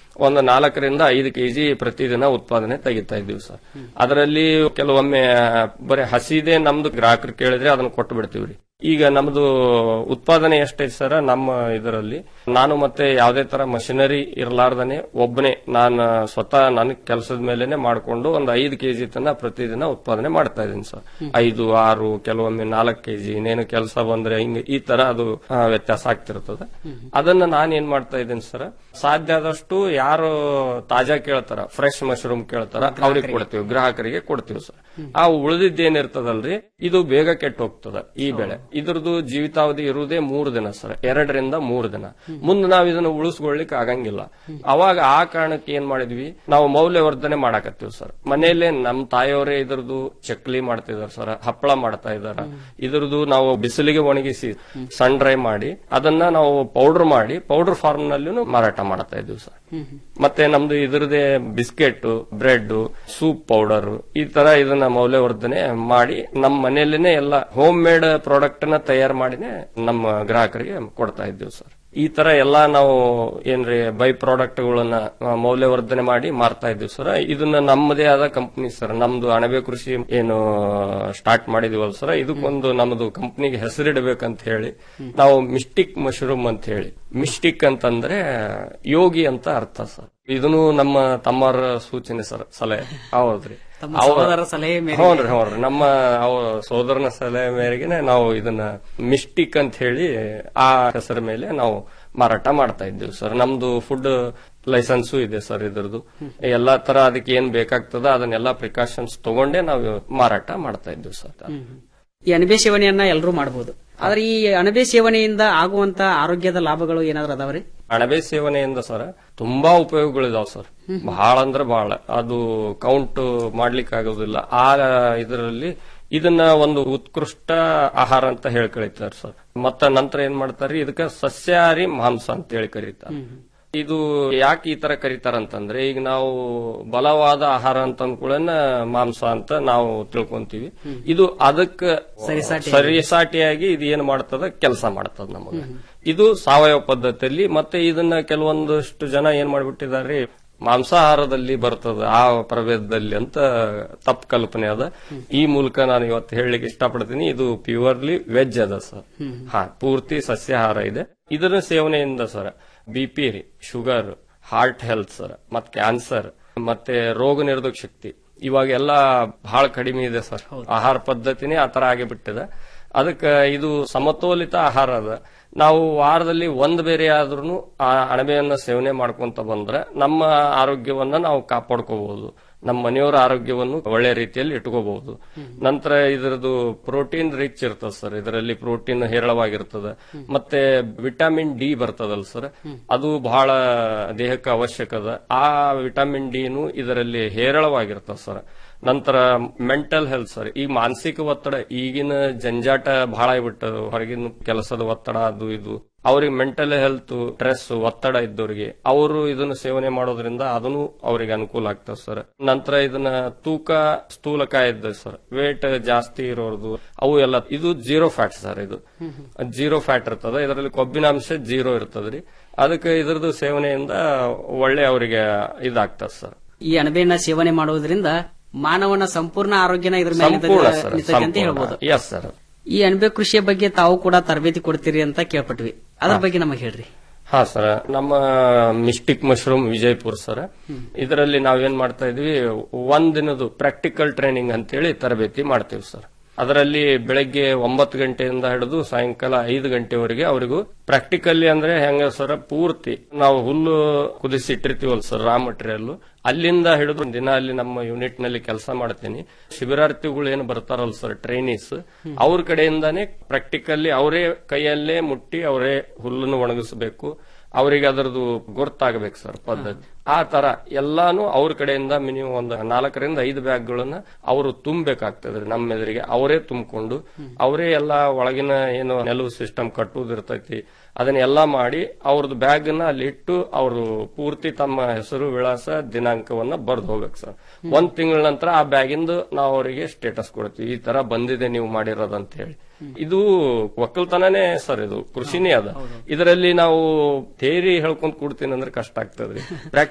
S15: ಒಂದು ನಾಲ್ಕರಿಂದ ಐದು ಕೆಜಿ ಪ್ರತಿದಿನ ಉತ್ಪಾದನೆ ತೆಗಿತಾ ಇದ್ದೀವಿ ಸರ್ ಅದರಲ್ಲಿ ಕೆಲವೊಮ್ಮೆ ಬರೀ ಹಸಿದೆ ನಮ್ದು ಗ್ರಾಹಕರು ಕೇಳಿದ್ರೆ ಅದನ್ನ ಕೊಟ್ಟು ಬಿಡ್ತೀವ್ರಿ ಈಗ ನಮ್ದು ಉತ್ಪಾದನೆ ಎಷ್ಟೈತೆ ಸರ್ ನಮ್ಮ ಇದರಲ್ಲಿ ನಾನು ಮತ್ತೆ ಯಾವುದೇ ತರ ಮಷಿನರಿ ಇರಲಾರ್ದನೆ ಒಬ್ಬನೇ ನಾನು ಸ್ವತಃ ನನ್ನ ಕೆಲಸದ ಮೇಲೆನೆ ಮಾಡ್ಕೊಂಡು ಒಂದು ಐದು ಕೆಜಿ ತನ ಪ್ರತಿದಿನ ಉತ್ಪಾದನೆ ಮಾಡ್ತಾ ಇದ್ದೀನಿ ಸರ್ ಐದು ಆರು ಕೆಲವೊಮ್ಮೆ ನಾಲ್ಕು ಕೆಜಿ ಇನ್ನೇನು ಕೆಲಸ ಬಂದ್ರೆ ಹಿಂಗೆ ಈ ತರ ಅದು ಆ, ವ್ಯತ್ಯಾಸ ಆಗ್ತಿರ್ತದೆ ಅದನ್ನ ನಾನು ಏನ್ ಮಾಡ್ತಾ ಇದ್ದೀನಿ ಸರ್ ಸಾಧ್ಯ ಆದಷ್ಟು ಯಾರು ತಾಜಾ ಕೇಳ್ತಾರ ಫ್ರೆಶ್ ಮಶ್ರೂಮ್ ಕೇಳ್ತಾರ ಅವ್ರಿಗೆ ಕೊಡ್ತೀವಿ ಗ್ರಾಹಕರಿಗೆ ಕೊಡ್ತೀವಿ ಸರ್ ಆ ಉಳಿದಿದ್ದೇನಿರ್ತದಲ್ರಿ ಇದು ಬೇಗ ಕೆಟ್ಟು ಹೋಗ್ತದ ಈ ಬೆಳೆ ಇದ್ರದ್ದು ಜೀವಿತಾವಧಿ ಇರುವುದೇ ಮೂರು ದಿನ ಸರ್ ಎರಡರಿಂದ ಮೂರು ದಿನ ಮುಂದೆ ನಾವು ಇದನ್ನ ಉಳಿಸ್ಕೊಳ್ಳಿಕ್ ಆಗಂಗಿಲ್ಲ ಅವಾಗ ಆ ಕಾರಣಕ್ಕೆ ಏನ್ ಮಾಡಿದ್ವಿ ನಾವು ಮೌಲ್ಯವರ್ಧನೆ ಮಾಡಾಕತ್ತೀವಿ ಸರ್ ಮನೆಯಲ್ಲೇ ನಮ್ ತಾಯಿಯವರೇ ಇದ್ರದ್ದು ಚಕ್ಲಿ ಮಾಡ್ತಿದಾರೆ ಸರ್ ಹಪ್ಪಳ ಮಾಡ್ತಾ ಇದಾರ ಇದ್ರದ್ದು ನಾವು ಬಿಸಿಲಿಗೆ ಒಣಗಿಸಿ ಸನ್ ಡ್ರೈ ಮಾಡಿ ಅದನ್ನ ನಾವು ಪೌಡರ್ ಮಾಡಿ ಪೌಡರ್ ಫಾರ್ಮ್ ನಲ್ಲಿನೂ ಮಾರಾಟ ಮಾಡ್ತಾ ಇದ್ದೀವಿ ಸರ್ ಮತ್ತೆ ನಮ್ದು ಇದ್ರದೇ ಬಿಸ್ಕೆಟ್ ಬ್ರೆಡ್ ಸೂಪ್ ಪೌಡರ್ ಈ ತರ ಇದನ್ನ ಮೌಲ್ಯವರ್ಧನೆ ಮಾಡಿ ನಮ್ಮ ಮನೆಯಲ್ಲೇನೆ ಎಲ್ಲ ಹೋಮ್ ಮೇಡ್ ಪ್ರಾಡಕ್ಟ್ ನ ತಯಾರು ಮಾಡಿನೇ ನಮ್ಮ ಗ್ರಾಹಕರಿಗೆ ಕೊಡ್ತಾ ಇದ್ದೀವಿ ಸರ್ ಈ ತರ ಎಲ್ಲಾ ನಾವು ಏನ್ರಿ ಬೈ ಪ್ರಾಡಕ್ಟ್ ಗಳನ್ನ ಆ, ಮೌಲ್ಯವರ್ಧನೆ ಮಾಡಿ ಮಾರ್ತಾ ಇದ್ದೀವಿ ಸರ್ ಇದನ್ನ ನಮ್ಮದೇ ಆದ ಕಂಪನಿ ಸರ್ ನಮ್ದು ಅಣಬೆ ಕೃಷಿ ಏನು ಸ್ಟಾರ್ಟ್ ಮಾಡಿದೀವಲ್ಲ ಸರ್ ಇದಕ್ಕೊಂದು ನಮ್ದು ಕಂಪನಿಗೆ ಹೆಸರಿಡಬೇಕಂತ ಹೇಳಿ ನಾವು ಮಿಸ್ಟಿಕ್ ಮಶ್ರೂಮ್ ಅಂತ ಹೇಳಿ ಮಿಸ್ಟಿಕ್ ಅಂತಂದ್ರೆ ಯೋಗಿ ಅಂತ ಅರ್ಥ ಸರ್ ಇದನ್ನು ನಮ್ಮ ತಮ್ಮರ ಸೂಚನೆ ಸರ್ ಸಲಹೆ ಹೌದ್ರಿ
S17: ತಮ್ಮ
S15: ಅವ್ರ-
S17: ಸಹೋದರರ ಸಲಹೆ ಮೇರೆಗೆ.
S15: ಹೌದ್ರಿ ಹೌದ್ರಿ ನಮ್ಮ ಅವ್ರ ಸೋದರನ ಸಲಹೆ ಮೇರೆಗೆ ನಾವು ಇದನ್ನ ಮಿಸ್ಟಿಕ್ ಅಂತ ಹೇಳಿ ಆ ಹೆಸರ ಮೇಲೆ ನಾವು ಮಾರಾಟ ಮಾಡ್ತಾ ಇದ್ದೀವಿ ಸರ್ ನಮ್ದು ಫುಡ್ ಲೈಸೆನ್ಸು ಇದೆ ಸರ್ ಇದ್ರದ್ದು ಎಲ್ಲಾ ತರ ಅದಕ್ಕೆ ಏನ್ ಬೇಕಾಗ್ತದ ಅದನ್ನೆಲ್ಲಾ ಪ್ರಿಕಾಷನ್ಸ್ ತಗೊಂಡೇ ನಾವು ಮಾರಾಟ ಮಾಡ್ತಾ ಇದ್ದೀವಿ ಸರ್
S17: ಈ ಅಣಬೆ ಸೇವನೆಯನ್ನ ಎಲ್ಲರೂ ಮಾಡಬಹುದು ಆದ್ರೆ ಈ ಅಣಬೆ ಸೇವನೆಯಿಂದ ಆಗುವಂತ ಆರೋಗ್ಯದ ಲಾಭಗಳು ಏನಾದ್ರು ಅದಾವ್ರಿ
S15: ಅಣಬೆ ಸೇವನೆಯಿಂದ ಸರ್ ತುಂಬಾ ಉಪಯೋಗಗಳಿದಾವ್ ಸರ್ ಬಹಳ ಅಂದ್ರೆ ಬಹಳ ಅದು ಕೌಂಟ್ ಮಾಡ್ಲಿಕ್ಕೆ ಆಗೋದಿಲ್ಲ ಆ ಇದರಲ್ಲಿ ಇದನ್ನ ಒಂದು ಉತ್ಕೃಷ್ಟ ಆಹಾರ ಅಂತ ಹೇಳಿ ಕರೀತಾರೆ ಸರ್ ಮತ್ತ ನಂತರ ಏನ್ ಮಾಡ್ತಾರೆ ಇದಕ್ಕೆ ಸಸ್ಯಾಹಾರಿ ಮಾಂಸ ಅಂತ ಹೇಳಿ ಕರೀತಾರೆ ಇದು ಯಾಕೆ ಈ ತರ ಕರೀತಾರಂತಂದ್ರೆ ಈಗ ನಾವು ಬಲವಾದ ಆಹಾರ ಅಂತ ಅಂದ್ಕೂಡನ ಮಾಂಸ ಅಂತ ನಾವು ತಿಳ್ಕೊಂತೀವಿ ಇದು ಅದಕ್ಕೆ
S17: ಸರಿಸಾಟಿ.
S15: ಸರಿಸಾಟಿಯಾಗಿ ಇದು ಏನ್ ಮಾಡ್ತದ ಕೆಲಸ ಮಾಡ್ತದ ನಮಗೆ ಇದು ಸಾವಯವ ಪದ್ಧತಿಯಲ್ಲಿ ಮತ್ತೆ ಇದನ್ನ ಕೆಲವೊಂದಷ್ಟು ಜನ ಏನ್ ಮಾಡ್ಬಿಟ್ಟಿದ್ದಾರೆ ಮಾಂಸಾಹಾರದಲ್ಲಿ ಬರ್ತದ ಆ ಪ್ರಭೇದದಲ್ಲಿ ಅಂತ ತಪ್ಪು ಕಲ್ಪನೆ ಅದ ಈ ಮೂಲಕ ನಾನು ಇವತ್ತು ಹೇಳಲಿಕ್ಕೆ ಇಷ್ಟಪಡ್ತೀನಿ ಇದು ಪ್ಯೂರ್ಲಿ ವೆಜ್ ಅದ ಸರ್ ಹಾ ಪೂರ್ತಿ ಸಸ್ಯಾಹಾರ ಇದೆ ಇದರ ಸೇವನೆಯಿಂದ ಸರ್ ಬಿ ಪಿ ರೀ ಶುಗರ್ ಹಾರ್ಟ್ ಹೆಲ್ತ್ ಸರ್ ಮತ್ ಕ್ಯಾನ್ಸರ್ ಮತ್ತೆ ರೋಗ ನಿರೋಧಕ ಶಕ್ತಿ ಇವಾಗ ಎಲ್ಲ ಬಹಳ ಕಡಿಮೆ ಇದೆ ಸರ್ ಆಹಾರ ಪದ್ಧತಿನೇ ಆತರ ಆಗಿಬಿಟ್ಟಿದೆ ಅದಕ್ಕೆ ಇದು ಸಮತೋಲಿತ ಆಹಾರ ಅದ ನಾವು ವಾರದಲ್ಲಿ ಒಂದ್ ಬೇರೆ ಆದ್ರೂ ಆ ಅಣಬೆಯನ್ನ ಸೇವನೆ ಮಾಡ್ಕೊಂತ ಬಂದ್ರೆ ನಮ್ಮ ಆರೋಗ್ಯವನ್ನ ನಾವು ಕಾಪಾಡ್ಕೋಬಹುದು ನಮ್ಮ ಮನೆಯವರ ಆರೋಗ್ಯವನ್ನು ಒಳ್ಳೆ ರೀತಿಯಲ್ಲಿ ಇಟ್ಕೋಬಹುದು ನಂತರ ಇದರದು ಪ್ರೋಟೀನ್ ರಿಚ್ ಇರ್ತದೆ ಸರ್ ಇದರಲ್ಲಿ ಪ್ರೋಟೀನ್ ಹೇರಳವಾಗಿರ್ತದೆ ಮತ್ತೆ ವಿಟಮಿನ್ ಡಿ ಬರ್ತದಲ್ಲ ಸರ್ ಅದು ಬಹಳ ದೇಹಕ್ಕೆ ಅವಶ್ಯಕದ ಆ ವಿಟಮಿನ್ ಡಿನು ಇದರಲ್ಲಿ ಹೇರಳವಾಗಿರ್ತದೆ ಸರ್ ನಂತರ ಮೆಂಟಲ್ ಹೆಲ್ತ್ ಸರ್ ಈ ಮಾನಸಿಕ ಒತ್ತಡ ಈಗಿನ ಜಂಜಾಟ ಬಹಳ ಆಗ್ಬಿಟ್ಟದು ಹೊರಗಿನ ಕೆಲಸದ ಒತ್ತಡ ಅದು ಇದು ಅವ್ರಿಗೆ ಮೆಂಟಲ್ ಹೆಲ್ತ್ ಸ್ಟ್ರೆಸ್ ಒತ್ತಡ ಇದ್ದವರಿಗೆ ಅವರು ಇದನ್ನು ಸೇವನೆ ಮಾಡೋದ್ರಿಂದ ಅದನ್ನು ಅವರಿಗೆ ಅನುಕೂಲ ಆಗ್ತದೆ ಸರ್ ನಂತರ ಇದನ್ನ ತೂಕ ಸ್ಥೂಲಕಾಯ ಇದ್ದ ಸರ್ ವೇಟ್ ಜಾಸ್ತಿ ಇರೋದು ಅವು ಎಲ್ಲ ಇದು ಜೀರೋ ಫ್ಯಾಟ್ ಸರ್ ಇದು ಜೀರೋ ಫ್ಯಾಟ್ ಇರ್ತದೆ ಇದರಲ್ಲಿ ಕೊಬ್ಬಿನಾಂಶ ಜೀರೋ ಇರ್ತದ್ರಿ ಅದಕ್ಕೆ ಇದ್ರದ್ದು ಸೇವನೆಯಿಂದ ಒಳ್ಳೆ ಅವರಿಗೆ ಇದಾಗ್ತದೆ ಸರ್
S17: ಈ ಅಣಬೆಯನ್ನ ಸೇವನೆ ಮಾಡುವುದರಿಂದ ಮಾನವನ ಸಂಪೂರ್ಣ ಆರೋಗ್ಯನ ಇದ್ರ ಮೇಲೆ
S15: ಸಂಪೂರ್ಣ ಸರ್
S17: ನಿಂತೈತೆ ಅಂತ ಹೇಳ್ಬೋದು
S15: ಎಸ್ ಸರ್
S17: ಈ ಅಣಬೆ ಕೃಷಿಯ ಬಗ್ಗೆ ತಾವು ಕೂಡ ತರಬೇತಿ ಕೊಡ್ತೀರಿ ಅಂತ ಕೇಳ್ಪಟ್ವಿ ಅದ್ರ ಬಗ್ಗೆ ನಮಗೆ ಹೇಳ್ರಿ
S15: ಹಾ ಸರ್ ನಮ್ಮ ಮಿಸ್ಟಿಕ್ ಮಶ್ರೂಮ್ ವಿಜಯಪುರ್ ಸರ್ ಇದರಲ್ಲಿ ನಾವೇನ್ ಮಾಡ್ತಾ ಇದೀವಿ ಒಂದ್ ದಿನದು ಪ್ರಾಕ್ಟಿಕಲ್ ಟ್ರೈನಿಂಗ್ ಅಂತೇಳಿ ತರಬೇತಿ ಮಾಡ್ತೀವಿ ಸರ್ ಅದರಲ್ಲಿ ಬೆಳಗ್ಗೆ ಒಂಬತ್ತು ಗಂಟೆಯಿಂದ ಹಿಡಿದು ಸಾಯಂಕಾಲ ಐದು ಗಂಟೆವರೆಗೆ ಅವರಿಗೂ ಪ್ರಾಕ್ಟಿಕಲ್ಲಿ ಅಂದ್ರೆ ಹೆಂಗ ಸರ್ ಪೂರ್ತಿ ನಾವು ಹುಲ್ಲು ಕುದಿಸಿ ಇಟ್ಟಿರ್ತೀವಲ್ಲ ಸರ್ ರಾ ಮಟೀರಿಯಲ್ ಅಲ್ಲಿಂದ ಹಿಡಿದು ದಿನ ಅಲ್ಲಿ ನಮ್ಮ ಯೂನಿಟ್ ನಲ್ಲಿ ಕೆಲಸ ಮಾಡ್ತೀನಿ ಶಿಬಿರಾರ್ಥಿಗಳು ಏನು ಬರ್ತಾರಲ್ಲ ಸರ್ ಟ್ರೈನೀಸ್ ಅವ್ರ ಕಡೆಯಿಂದಾನೇ ಪ್ರಾಕ್ಟಿಕಲ್ಲಿ ಅವರೇ ಕೈಯಲ್ಲೇ ಮುಟ್ಟಿ ಅವರೇ ಹುಲ್ಲನ್ನು ಒಣಗಿಸಬೇಕು ಅವರಿಗೆ ಅದರದ್ದು ಗೊತ್ತಾಗಬೇಕು ಸರ್ ಪದ್ಧತಿ ಆ ತರ ಎಲ್ಲಾನು ಅವ್ರ ಕಡೆಯಿಂದ ಮಿನಿಮಮ್ ಒಂದು ನಾಲ್ಕರಿಂದ ಐದು ಬ್ಯಾಗ್ಗಳನ್ನ ಅವರು ತುಂಬಬೇಕಾಗ್ತದ್ರಿ ನಮ್ಮ ಎದುರಿಗೆ ಅವರೇ ತುಂಬಿಕೊಂಡು ಅವರೇ ಎಲ್ಲ ಒಳಗಿನ ಏನು ನೆಲವು ಸಿಸ್ಟಮ್ ಕಟ್ಟುವುದಿರ್ತೈತಿ ಅದನ್ನೆಲ್ಲ ಮಾಡಿ ಅವ್ರದ್ದು ಬ್ಯಾಗ್ ನ ಅಲ್ಲಿ ಇಟ್ಟು ಅವರು ಪೂರ್ತಿ ತಮ್ಮ ಹೆಸರು ವಿಳಾಸ ದಿನಾಂಕವನ್ನ ಬರ್ದು ಹೋಗ್ಬೇಕು ಸರ್ ಒಂದ್ ತಿಂಗಳ ನಂತರ ಆ ಬ್ಯಾಗಿಂದು ನಾವು ಅವರಿಗೆ ಸ್ಟೇಟಸ್ ಕೊಡ್ತೀವಿ ಈ ತರ ಬಂದಿದೆ ನೀವು ಮಾಡಿರೋದಂತ ಹೇಳಿ ಇದು ಒಕ್ಕಲ್ತನನೇ ಸರ್ ಇದು ಕೃಷಿನೇ ಅದ ಇದರಲ್ಲಿ ನಾವು ಥೇರಿ ಹೇಳ್ಕೊಂಡ್ ಕೂಡ್ತೀನಿ ಅಂದ್ರೆ ಕಷ್ಟ ಆಗ್ತದ್ರಿ ಪ್ರಾಕ್ಟಿಕಲ್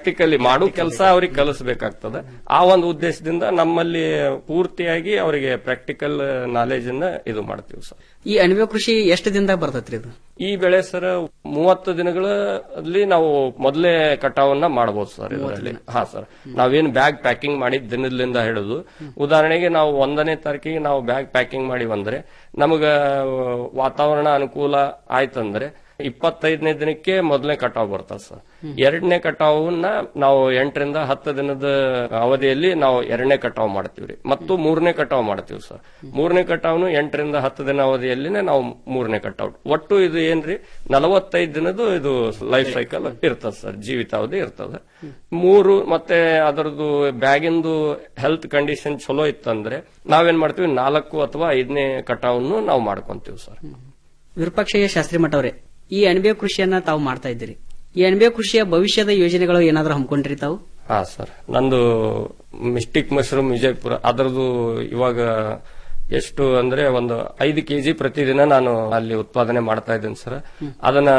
S15: ಪ್ರಾಕ್ಟಿಕಲಿ ಮಾಡೋ ಕೆಲಸ ಅವ್ರಿಗೆ ಕಲಿಸಬೇಕಾಗ್ತದೆ ಆ ಒಂದು ಉದ್ದೇಶದಿಂದ ನಮ್ಮಲ್ಲಿ ಪೂರ್ತಿಯಾಗಿ ಅವರಿಗೆ ಪ್ರಾಕ್ಟಿಕಲ್ ನಾಲೆಜ್ ಅನ್ನ ಇದು ಮಾಡ್ತೀವಿ ಸರ್
S17: ಈ ಅಣಬೆ ಕೃಷಿ ಎಷ್ಟು ದಿನದಾಗ ಬರ್ತೈತ್ರಿ ಇದು
S15: ಈ ಬೆಳೆ ಸರ್ ಮೂವತ್ತು ದಿನಗಳಲ್ಲಿ ನಾವು ಮೊದಲೇ ಕಟಾವನ್ನ ಮಾಡಬಹುದು ಸರ್ ಇದರಲ್ಲಿ ಹಾ ಸರ್ ನಾವೇನು ಬ್ಯಾಗ್ ಪ್ಯಾಕಿಂಗ್ ಮಾಡಿದ ದಿನದಿಂದ ಹಿಡಿದು ಉದಾಹರಣೆಗೆ ನಾವು ಒಂದನೇ ತಾರೀಕಿಗೆ ನಾವು ಬ್ಯಾಗ್ ಪ್ಯಾಕಿಂಗ್ ಮಾಡಿ ಬಂದ್ರೆ ನಮಗ ವಾತಾವರಣ ಅನುಕೂಲ ಆಯ್ತಂದ್ರೆ ಇಪ್ಪತ್ತೈದನೇ ದಿನಕ್ಕೆ ಮೊದಲನೇ ಕಟಾವ್ ಬರ್ತದೆ ಸರ್ ಎರಡನೇ ಕಟಾವನ್ನ ನಾವು ಎಂಟರಿಂದ ಹತ್ತು ದಿನದ ಅವಧಿಯಲ್ಲಿ ನಾವು ಎರಡನೇ ಕಟಾವ್ ಮಾಡ್ತೀವ್ರಿ ಮತ್ತು ಮೂರನೇ ಕಟಾವ್ ಮಾಡ್ತೀವಿ ಸರ್ ಮೂರನೇ ಕಟಾವ್ನು ಎಂಟರಿಂದ ಹತ್ತು ದಿನ ಅವಧಿಯಲ್ಲಿನೇ ನಾವು ಮೂರನೇ ಕಟಾವ್ ಒಟ್ಟು ಇದು ಏನ್ರಿ ನಲವತ್ತೈದು ದಿನದ್ದು ಇದು ಲೈಫ್ ಸೈಕಲ್ ಇರ್ತದೆ ಸರ್ ಜೀವಿತಾವಧಿ ಇರ್ತದೆ ಮೂರು ಮತ್ತೆ ಅದರದ್ದು ಬ್ಯಾಗಿಂದು ಹೆಲ್ತ್ ಕಂಡೀಷನ್ ಚಲೋ ಇತ್ತಂದ್ರೆ ನಾವೇನ್ ಮಾಡ್ತೀವಿ ನಾಲ್ಕು ಅಥವಾ ಐದನೇ ಕಟಾವನ್ನು ನಾವು ಮಾಡ್ಕೊಂತೀವಿ ಸರ್
S17: ವಿರೂಪಾಕ್ಷಯ್ಯ ಶಾಸ್ತ್ರಿ ಮಠ ಅವರೇ ಈ ಅಣಬೆ ಕೃಷಿಯನ್ನ ತಾವು ಮಾಡ್ತಾ ಇದ್ದೀರಿ ಈ ಅಣಬೆ ಕೃಷಿಯ ಭವಿಷ್ಯದ ಯೋಜನೆಗಳು ಏನಾದರೂ ಹಮ್ಮಿಕೊಂಡ್ರಿ ತಾವು
S15: ಹಾ ಸರ್ ನಂದು ಮಿಸ್ಟಿಕ್ ಮಶ್ರೂಮ್ ವಿಜಯಪುರ ಅದರದ್ದು ಇವಾಗ ಎಷ್ಟು ಅಂದ್ರೆ ಒಂದು ಐದು ಕೆಜಿ ಪ್ರತಿದಿನ ನಾನು ಅಲ್ಲಿ ಉತ್ಪಾದನೆ ಮಾಡ್ತಾ ಇದ್ದೀನಿ ಸರ್ ಅದನ್ನ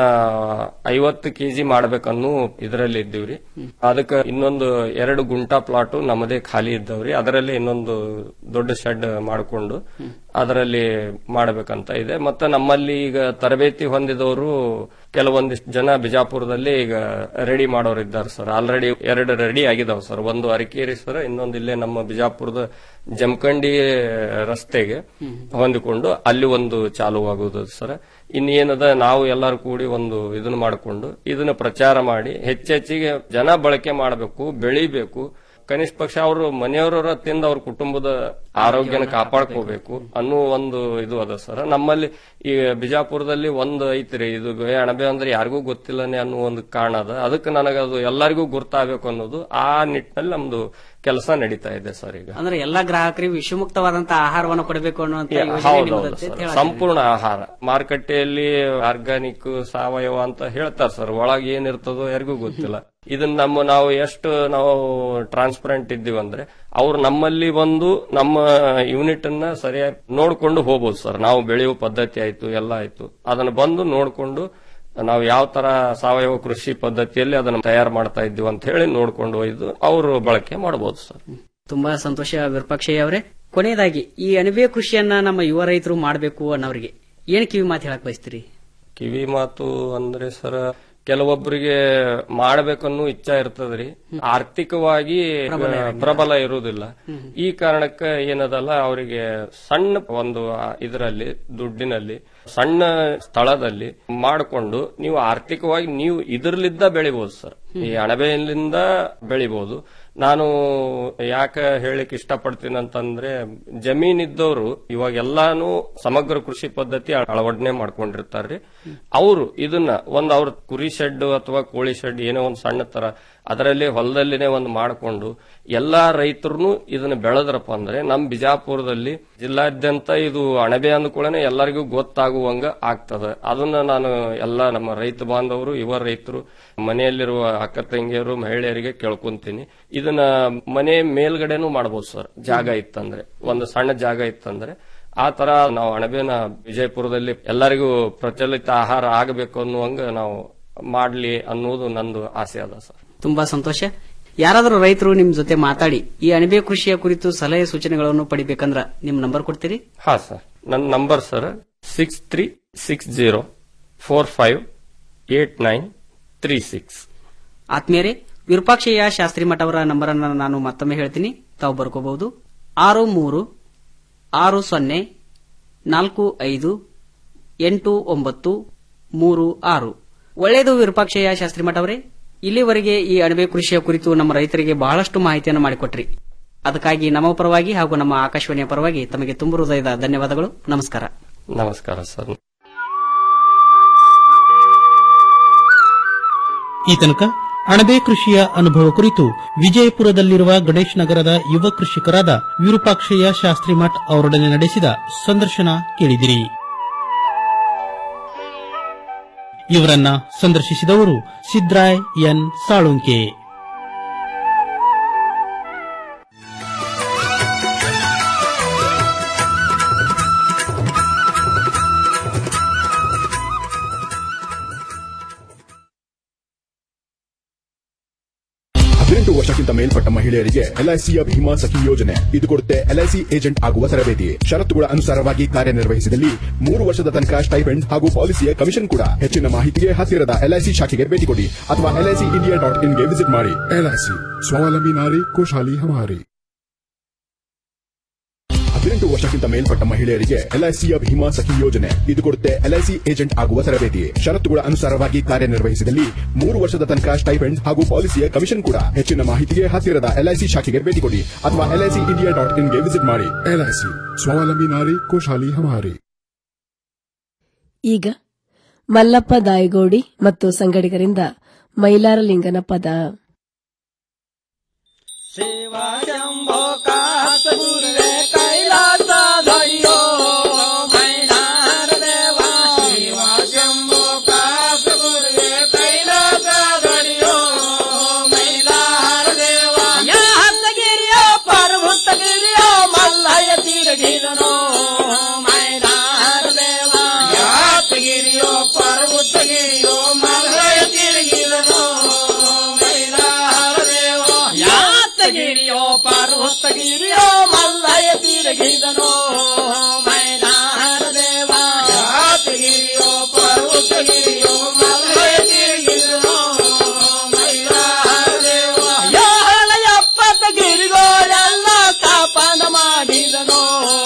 S15: ಐವತ್ತು ಕೆಜಿ ಮಾಡ್ಬೇಕನ್ನೋ ಇದರಲ್ಲಿ ಇದ್ದೀವ್ರಿ ಅದಕ್ಕೆ ಇನ್ನೊಂದು ಎರಡು ಗುಂಟಾ ಪ್ಲಾಟ್ ನಮ್ಮದೇ ಖಾಲಿ ಇದ್ದವ್ರಿ ಅದರಲ್ಲಿ ಇನ್ನೊಂದು ದೊಡ್ಡ ಶೆಡ್ ಮಾಡಿಕೊಂಡು ಅದರಲ್ಲಿ ಮಾಡಬೇಕಂತ ಇದೆ ಮತ್ತೆ ನಮ್ಮಲ್ಲಿ ಈಗ ತರಬೇತಿ ಹೊಂದಿದವರು ಕೆಲವೊಂದಿಷ್ಟು ಜನ ಬಿಜಾಪುರದಲ್ಲಿ ಈಗ ರೆಡಿ ಮಾಡೋರು ಇದ್ದಾರೆ ಸರ್ ಆಲ್ರೆಡಿ ಎರಡು ರೆಡಿ ಆಗಿದಾವ್ ಸರ್ ಒಂದು ಅರಕೇರಿ ಸರ್ ಇನ್ನೊಂದು ಇಲ್ಲೇ ನಮ್ಮ ಬಿಜಾಪುರದ ಜಮಖಂಡಿ ರಸ್ತೆಗೆ ಹೊಂದಿಕೊಂಡು ಅಲ್ಲಿ ಒಂದು ಚಾಲು ಆಗುವುದು ಸರ್ ಇನ್ನೇನದ ನಾವು ಎಲ್ಲರೂ ಕೂಡಿ ಒಂದು ಇದನ್ನ ಮಾಡಿಕೊಂಡು ಇದನ್ನ ಪ್ರಚಾರ ಮಾಡಿ ಹೆಚ್ಚೆಚ್ಚಿಗೆ ಜನ ಬಳಕೆ ಮಾಡಬೇಕು ಬೆಳಿಬೇಕು ಕನಿಷ್ಠ ಪಕ್ಷ ಅವರು ಮನೆಯವರ ತಿಂದ ಅವ್ರ ಕುಟುಂಬದ ಆರೋಗ್ಯನ ಕಾಪಾಡ್ಕೋಬೇಕು ಅನ್ನೋ ಒಂದು ಇದು ಅದ ಸರ್ ನಮ್ಮಲ್ಲಿ ಈ ಬಿಜಾಪುರದಲ್ಲಿ ಒಂದು ಐತ್ರಿ ಇದು ಏ ಅಣಬೆ ಅಂದ್ರೆ ಯಾರಿಗೂ ಗೊತ್ತಿಲ್ಲನೆ ಅನ್ನೋ ಒಂದು ಕಾರಣ ಅದ ಅದಕ್ಕೆ ನನಗದು ಎಲ್ಲರಿಗೂ ಗುರ್ತಾಗಬೇಕು ಅನ್ನೋದು ಆ ನಿಟ್ಟಿನಲ್ಲಿ ನಮ್ದು ಕೆಲಸ ನಡೀತಾ ಇದೆ ಸರ್ ಈಗ
S17: ಅಂದ್ರೆ ಎಲ್ಲಾ ಗ್ರಾಹಕರಿಗೆ ವಿಷಮುಕ್ತವಾದಂತಹ ಆಹಾರವನ್ನು ಕೊಡಬೇಕು ಅನ್ನುವಂತ
S15: ಯಾ,
S17: ಯೋಜನೆ
S15: ಹೌದು,
S17: ನಿಮ್ಮದು
S15: ಹೌದು
S17: ಅಂತ
S15: ಸರ್.
S17: ಹೇಳತ್ತೀರಿ.
S15: ಸಂಪೂರ್ಣ ಆಹಾರ ಮಾರುಕಟ್ಟೆಯಲ್ಲಿ ಆರ್ಗಾನಿಕ್ ಸಾವಯವ ಅಂತ ಹೇಳ್ತಾರೆ ಸರ್ ಒಳಗೆ ಏನಿರ್ತದೋ ಯಾರಿಗೂ ಗೊತ್ತಿಲ್ಲ ಇದನ್ನ ನಮ್ಮ ನಾವು ಎಷ್ಟು ನಾವು ಟ್ರಾನ್ಸ್ಪರೆಂಟ್ ಇದ್ದೀವಿ ಅಂದ್ರೆ ಅವ್ರು ನಮ್ಮಲ್ಲಿ ಬಂದು ನಮ್ಮ ಯೂನಿಟ್ ಅನ್ನ ಸರಿಯಾಗಿ ನೋಡ್ಕೊಂಡು ಹೋಗ್ಬೋದು ಸರ್ ನಾವು ಬೆಳೆಯುವ ಪದ್ಧತಿ ಆಯ್ತು ಎಲ್ಲ ಆಯ್ತು ಅದನ್ನ ಬಂದು ನೋಡ್ಕೊಂಡು ನಾವು ಯಾವ ತರ ಸಾವಯವ ಕೃಷಿ ಪದ್ಧತಿಯಲ್ಲಿ ಅದನ್ನ ತಯಾರು ಮಾಡ್ತಾ ಇದ್ದೀವಿ ಅಂತ ಹೇಳಿ ನೋಡ್ಕೊಂಡು ಒಯ್ದು ಅವರು ಬಳಕೆ ಮಾಡಬಹುದು ಸರ್
S17: ತುಂಬಾ ಸಂತೋಷ ವಿರೂಪಾಕ್ಷಯ್ಯ ಅವರೇ ಕೊನೆಯದಾಗಿ ಈ ಅಣಬೆ ಕೃಷಿಯನ್ನ ನಮ್ಮ ಯುವ ರೈತರು ಮಾಡಬೇಕು ಅನ್ನೋರಿಗೆ ಏನ್ ಕಿವಿ ಮಾತು ಹೇಳಕ್ ಬಯಸ್ತೀರಿ
S15: ಕಿವಿ ಮಾತು ಅಂದ್ರೆ ಸರ್ ಕೆಲವೊಬ್ಬರಿಗೆ ಮಾಡ್ಬೇಕನ್ನೋ ಇಚ್ಛಾ ಇರ್ತದ್ರಿ ಆರ್ಥಿಕವಾಗಿ
S17: ಪ್ರಬಲ
S15: ಆ, ಪ್ರಬಲ ಇರುವುದಿಲ್ಲ ಈ ಕಾರಣಕ್ಕೆ ಏನದಲ್ಲ ಅವರಿಗೆ ಸಣ್ಣ ಒಂದು ಇದರಲ್ಲಿ ದುಡ್ಡಿನಲ್ಲಿ ಸಣ್ಣ ಸ್ಥಳದಲ್ಲಿ ಮಾಡಿಕೊಂಡು ನೀವು ಆರ್ಥಿಕವಾಗಿ ನೀವು ಇದರ್ಲಿದ್ದ ಬೆಳಿಬಹುದು ಸರ್ ಈ ಅಣಬೆಯಲ್ಲಿಂದ ಬೆಳಿಬಹುದು ನಾನು ಯಾಕೆ ಹೇಳಿಕ್ ಇಷ್ಟಪಡ್ತೀನಿ ಅಂತಂದ್ರೆ ಜಮೀನಿದ್ದವರು ಇವಾಗ ಎಲ್ಲಾನು ಸಮಗ್ರ ಕೃಷಿ ಪದ್ಧತಿ ಅಳವಡನೆ ಮಾಡ್ಕೊಂಡಿರ್ತಾರ್ರಿ ಅವರು ಇದನ್ನ ಒಂದ್ ಅವ್ರ ಕುರಿ ಶೆಡ್ ಅಥವಾ ಕೋಳಿ ಶೆಡ್ ಏನೋ ಒಂದ್ ಸಣ್ಣ ತರ ಅದರಲ್ಲಿ ಹೊಲದಲ್ಲಿನೇ ಒಂದು ಮಾಡಿಕೊಂಡು ಎಲ್ಲಾ ರೈತರು ಇದನ್ನ ಬೆಳೆದ್ರಪ್ಪ ಅಂದ್ರೆ ನಮ್ ಬಿಜಾಪುರದಲ್ಲಿ ಜಿಲ್ಲಾದ್ಯಂತ ಇದು ಅಣಬೆ ಅಂದ್ಕೂಡನೆ ಎಲ್ಲರಿಗೂ ಗೊತ್ತಾಗುವಂಗ ಆಗ್ತದ ಅದನ್ನ ನಾನು ಎಲ್ಲ ನಮ್ಮ ರೈತ ಬಾಂಧವರು ಯುವ ರೈತರು ಮನೆಯಲ್ಲಿರುವ ಅಕ್ಕ ತಂಗಿಯರು ಮಹಿಳೆಯರಿಗೆ ಕೇಳ್ಕೊಂತೀನಿ ಇದನ್ನ ಮನೆ ಮೇಲ್ಗಡೆನೂ ಮಾಡಬಹುದು ಸರ್ ಜಾಗ ಇತ್ತಂದ್ರೆ ಒಂದು ಸಣ್ಣ ಜಾಗ ಇತ್ತಂದ್ರೆ ಆ ತರ ನಾವು ಅಣಬೆನ ವಿಜಯಪುರದಲ್ಲಿ ಎಲ್ಲರಿಗೂ ಪ್ರಚಲಿತ ಆಹಾರ ಆಗಬೇಕು ಅನ್ನುವಂಗ ನಾವು ಮಾಡ್ಲಿ ಅನ್ನೋದು ನಂದು ಆಸೆ ಅದ ಸರ್
S17: ತುಂಬಾ ಸಂತೋಷ ಯಾರಾದರೂ ರೈತರು ನಿಮ್ ಜೊತೆ ಮಾತಾಡಿ ಈ ಅಣಬೆ ಕೃಷಿಯ ಕುರಿತು ಸಲಹೆ ಸೂಚನೆಗಳನ್ನು ಪಡಿಬೇಕಂದ್ರ ನಿಮ್ ನಂಬರ್ ಕೊಡ್ತೀರಿ
S15: ಹಾ ಸರ್ ನನ್ನ number sir six three six zero four five eight nine three six
S17: ಆತ್ಮೀಯರೇ ವಿರೂಪಾಕ್ಷಯ್ಯ ಶಾಸ್ತ್ರಿ ಮಠ ಅವರ ನಂಬರ್ ಅನ್ನು ನಾನು ಮತ್ತೊಮ್ಮೆ ಹೇಳ್ತೀನಿ ತಾವು ಬರ್ಕೋಬಹುದು ಆರು ಮೂರು ಆರು ಸೊನ್ನೆ ನಾಲ್ಕು ಐದು ಎಂಟು ಒಂಬತ್ತು ಮೂರು ಆರು ಒಳ್ಳೆಯದು ವಿರೂಪಾಕ್ಷಯ್ಯ ಶಾಸ್ತ್ರಿ ಮಠ ಅವರೇ ಇಲ್ಲಿವರೆಗೆ ಈ ಅಣಬೆ ಕೃಷಿಯ ಕುರಿತು ನಮ್ಮ ರೈತರಿಗೆ ಬಹಳಷ್ಟು ಮಾಹಿತಿಯನ್ನು ಮಾಡಿಕೊಟ್ರಿ ಅದಕ್ಕಾಗಿ ನಮ್ಮ ಪರವಾಗಿ ಹಾಗೂ ನಮ್ಮ ಆಕಾಶವಾಣಿಯ ಪರವಾಗಿ ತಮಗೆ ತುಂಬ ಹೃದಯದ ಧನ್ಯವಾದಗಳು ನಮಸ್ಕಾರ
S15: ನಮಸ್ಕಾರ ಸರ್
S16: ಈ ತನಕ ಅಣಬೆ ಕೃಷಿಯ ಅನುಭವ ಕುರಿತು ವಿಜಯಪುರದಲ್ಲಿರುವ ಗಣೇಶ್ ನಗರದ ಯುವ ಕೃಷಿಕರಾದ ವಿರೂಪಾಕ್ಷಯ್ಯ ಶಾಸ್ತ್ರಿ ಮಠ್ ಅವರೊಡನೆ ನಡೆಸಿದ ಸಂದರ್ಶನ ಕೇಳಿದಿರಿ ಇವರನ್ನ ಸಂದರ್ಶಿಸಿದವರು ಸಿದ್ರಾಯ್ ಎನ್ ಸಾಳುಂಕೆ
S18: ಹದಿನೆಂಟು ವರ್ಷಕ್ಕಿಂತ ಮೇಲ್ಪಟ್ಟ ಮಹಿಳೆಯರಿಗೆ ಎಲ್ಐಸಿಯ ಭೀಮಾ ಸಖಿ ಯೋಜನೆ ಇದು ಕೊಡುತ್ತೆ ಎಲ್ಐಸಿ ಏಜೆಂಟ್ ಆಗುವ ತರಬೇತಿ ಷರತ್ತುಗಳ ಅನುಸಾರವಾಗಿ ಕಾರ್ಯನಿರ್ವಹಿಸಿದಲ್ಲಿ ಮೂರು ವರ್ಷದ ತನಕ ಸ್ಟೈಪೆಂಡ್ ಹಾಗೂ ಪಾಲಿಸಿಯ ಕಮಿಷನ್ ಕೂಡ ಹೆಚ್ಚಿನ ಮಾಹಿತಿಗೆ ಹತ್ತಿರದ ಎಲ್ಐಸಿ ಶಾಖೆಗೆ ಭೇಟಿ ಕೊಡಿ ಅಥವಾ ಎಲ್ಐಸಿ ಇಂಡಿಯಾ ಡಾಟ್ ಇನ್ಗೆ ವಿಸಿಟ್ ಮಾಡಿ ಎಲ್ಐಸಿ ಸ್ವಾವಲಂಬಿ ನಾರಿ ಖುಷಾಲಿ ಹಮಾರಿ ಹದಿನೆಂಟು ವರ್ಷಕ್ಕಿಂತ ಮೇಲ್ಪಟ್ಟ ಮಹಿಳೆಯರಿಗೆ ಎಲ್ಐಸಿಯ ಭೀಮಾ ಸಖಿ ಯೋಜನೆ ಇದು ಕೊಡುತ್ತೆ ಎಲ್ಐಸಿ ಏಜೆಂಟ್ ಆಗುವ ತರಬೇತಿ ಷರತ್ತುಗಳ ಅನುಸಾರವಾಗಿ ಕಾರ್ಯನಿರ್ವಹಿಸಿದಲ್ಲಿ ಮೂರು ವರ್ಷದ ತನಕ ಸ್ಟೈಪೆಂಡ್ ಹಾಗೂ ಪಾಲಿಸಿಯ ಕಮಿಷನ್ ಕೂಡ ಹೆಚ್ಚಿನ ಮಾಹಿತಿಗೆ ಹತ್ತಿರದ ಎಲ್ಐಸಿ ಶಾಖೆಗೆ ಭೇಟಿ ಕೊಡಿ ಅಥವಾ ಎಲ್ಐಸಿ ಇಂಡಿಯಾ ಡಾಟ್ ಇನ್ಗೆ ವಿಸಿಟ್ ಮಾಡಿ ಎಲ್ಐಸಿ ಸ್ವಾವಲಂಬಿ ನಾರಿ ಖುಷಾಲಿ ಹಮಾರಿ
S2: ಈಗ ಮಲ್ಲಪ್ಪ ದಾಯಗೋಡಿ ಮತ್ತು ಸಂಗಡಿಗರಿಂದ ಮೈಲಾರಲಿಂಗನ ಪದ
S3: ಶಂಭೋ ಕಾಸ ಗುರುವೆ ಕೈಲಾಸ ಧರಿಯೋ ಮೈನಾರ ದೇವ ಶಿವ ಶಂಭೋ ಕಾಸ ಗುರುವೆ ಕೈಲಾಸ ಧರಿಯೋ ಮೈನಾರ ದೇವ ಯಾತಗಿರಿಯೋ ಪರ್ವತಗಿರಿಯೋ ಮಲ್ಲಯ್ಯ ತಿರುಗಿದನೋ ಮೈನಾರ ದೇವ ಯಾತಗಿರಿಯೋ ಪರ್ವತಗಿರಿಯೋ ಮಲ್ಲಯ್ಯ ತಿರುಗಿದನೋ ಮೈನಾರ ದೇವ ಯಾತಗಿರಿಯೋ ಪರ್ವತಗಿರಿಯೋ ಮಲ್ಲಯ್ಯ ತಿರುಗಿದನೋ ಮೈನಾರ ದೇವ ಯಾತಗಿರಿಯೋ ಪರ್ವತಗಿರಿಯೋ ಮಲ್ಲಯ್ಯ ತಿರುಗಿದನೋ ಮೈನಾರ ದೇವ ಏಳ ಎಪ್ಪತ್ತ ಗಿರಿಗೋಳೆಲ್ಲ ಸ್ಥಾಪನ ಮಾಡಿದನೋ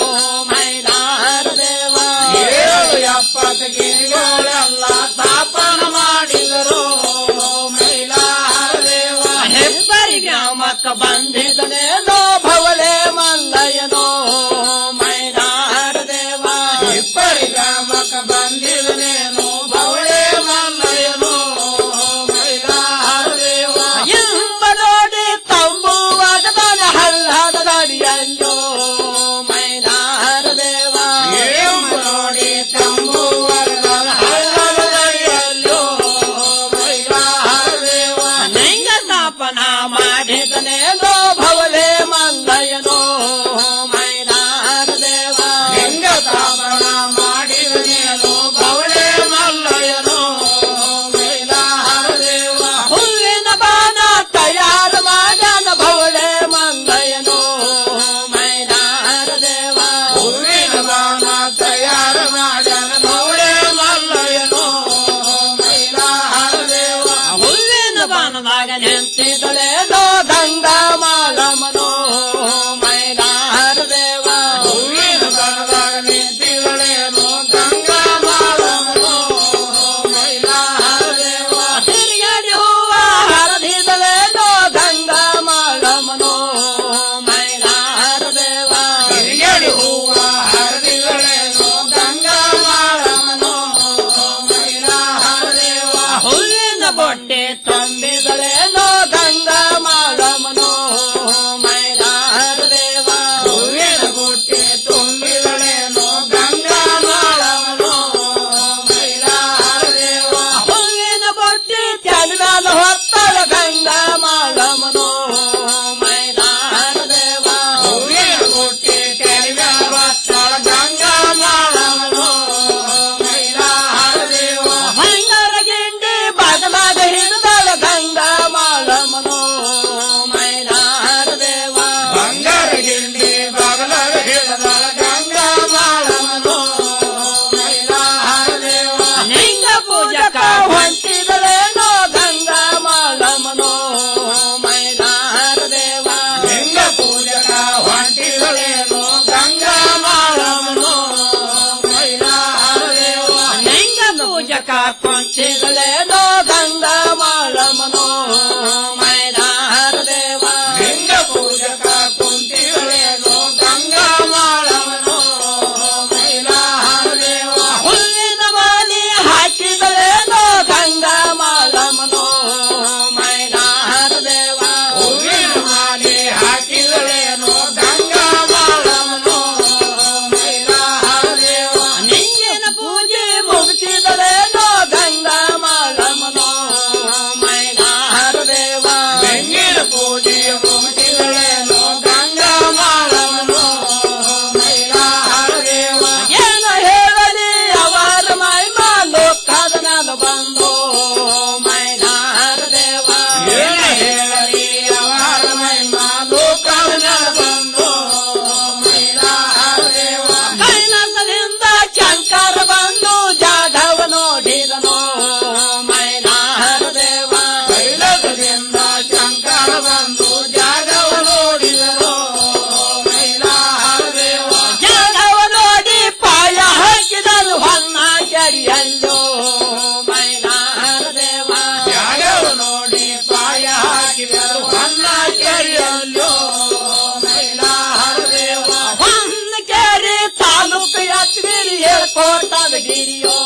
S3: ಮೈನಾರ ದೇವ ಏಳು ಎಪ್ಪತ್ತ ಗಿರಿಗೋಳೆಲ್ಲ ಸ್ಥಾಪನ ಮಾಡಿದರು ಮೈಲಾರ ದೇವ ಹೆಬ್ಬರಿ ಗ್ರಾಮಕ್ಕ ಬಂದಿದನೇನೋ ಭವಳೆ ಮಲ್ಲಯ್ಯನೋ ಮೈನಾರ ದೇವ ಹೆಬ್ಬರಿ ಗ್ರಾಮಕ್ಕ ಬಂದಿದನೇನೋ ಭವಳೆ ಮಲ್ಲಯ್ಯನೋ ಮೈಲಾರ ದೇವ ಎಂಬ ನೋಡಿ ತಂಬುವಾಗದಾನ ಹಳ್ಳದ ದಡಿಯಲ್ಲೋ ಮೈಲಾರ ದೇವ ಎಂಬ ನೋಡಿ ತಂಬುವಾಗದಾನ ಹಳ್ಳದ ದಡಿಯಲ್ಲೋ ಮೈಲಾರ ದೇವ ನಿಂಗ ಸ್ಥಾಪನ ಮಾಡಿದನೇನೋ ಭವಳೆ ಮಂದಯನೋ ಮೈಲಾರ ದೇವ ನಿಂಗ ಸ್ಥಾಪನ ಮಾಡಿದನೇನೋ ಭವಳೆ ಮಲ್ಲಯನೋ ಮೈಲಾರ ದೇವ ಹುಲ್ಲಿನ ಬಾನ ತಯಾರು ಮಾಡನ ಭವಳೆ ಮಂದಯನೋ ಮೈಲಾರ ದೇವ ಹುಲ್ಲಿನ ಬಾನ ತಯಾರು ಮಾಡನ ಭವಳೆ ಮಲ್ಲಯನೋ ಮೈಲಾರ ದೇವ ಹುಲ್ಲಿನ ಬಾನದಾಗ ನಿಂತಿದಳೇನೋ ಗಂಗ ಮಾಲಮನೋ ಮೈಲಾರ ದೇವ ಹುಲ್ಲಿನ ಬಾನದಾಗ ನಿಂತಿದಳೇನೋ ಗಂಗಾ ಮಾಲಮನೋ ಮೈಲಾರ ದೇವ ತಿರುಗಡಿ ಹೂವ ಹರದಿದಳೇನೋ ಗಂಗಾ ಮಾಲಮನೋ ಮೈಲಾರ ದೇವ ತಿರುಗಡಿ ಹೂವ ಹರದಿದಳೇನೋ ಗಂಗಾ ಮಾಲಮನೋ ಮೈಲಾರ ದೇವ ಹುಲ್ಲಿನ ಬೊಟ್ಟೆ ತಂದಿದಳೇನೋ ಗಂಗಾ ಮಾಲಮನೋ ಮೈಲಾರ ದೇವ ಹುಲ್ಲಿನ ಬೊಟ್ಟೆ ತುಂಬಿದಳೇನೋ ಗಂಗಾ ಮಾಲಮನೋ ಮೈಲಾರ ದೇವ ಹುಲ್ಲಿನ ಬೊಟ್ಟೆ ತೆಲುಗಾಲ ಹೊತ್ತಳ ಗಂಗಾ ಮಾಲಮನೋ ಮೈಲಾರ ದೇವ ಹುಲ್ಲಿನ ಬೊಟ್ಟೆ ತೆಲುಗಾಲ ಹೊತ್ತಳ ಗಂಗಾ ಮಾಲಮನೋ ಮೈಲಾರ ದೇವ ಬಂಗಾರ ಗಿಂಡಿ ಬಗಲಾದ ಹಿಡಿದಳ ಗಂಗಾ ಮಾಲಮನೋ ಮೈಲಾರ ದೇವ ಬಂಗಾರ ಗಿಂಡಿ ಬಗಲಾದ ಹಿಡಿದಳ ಗಂಗಾ ಮಾಲಮನೋ ಮೈಲಾರ ದೇವ ನಿಂಗ ಪೂಜಕ ಹೊಂಟಿದಳೇನೋ ಗಂಗಾ ಮಾಲಮನೋ ಮೈಲಾರ ಕೋರ್ಟಾಗ ಡಿಡಿಯೋ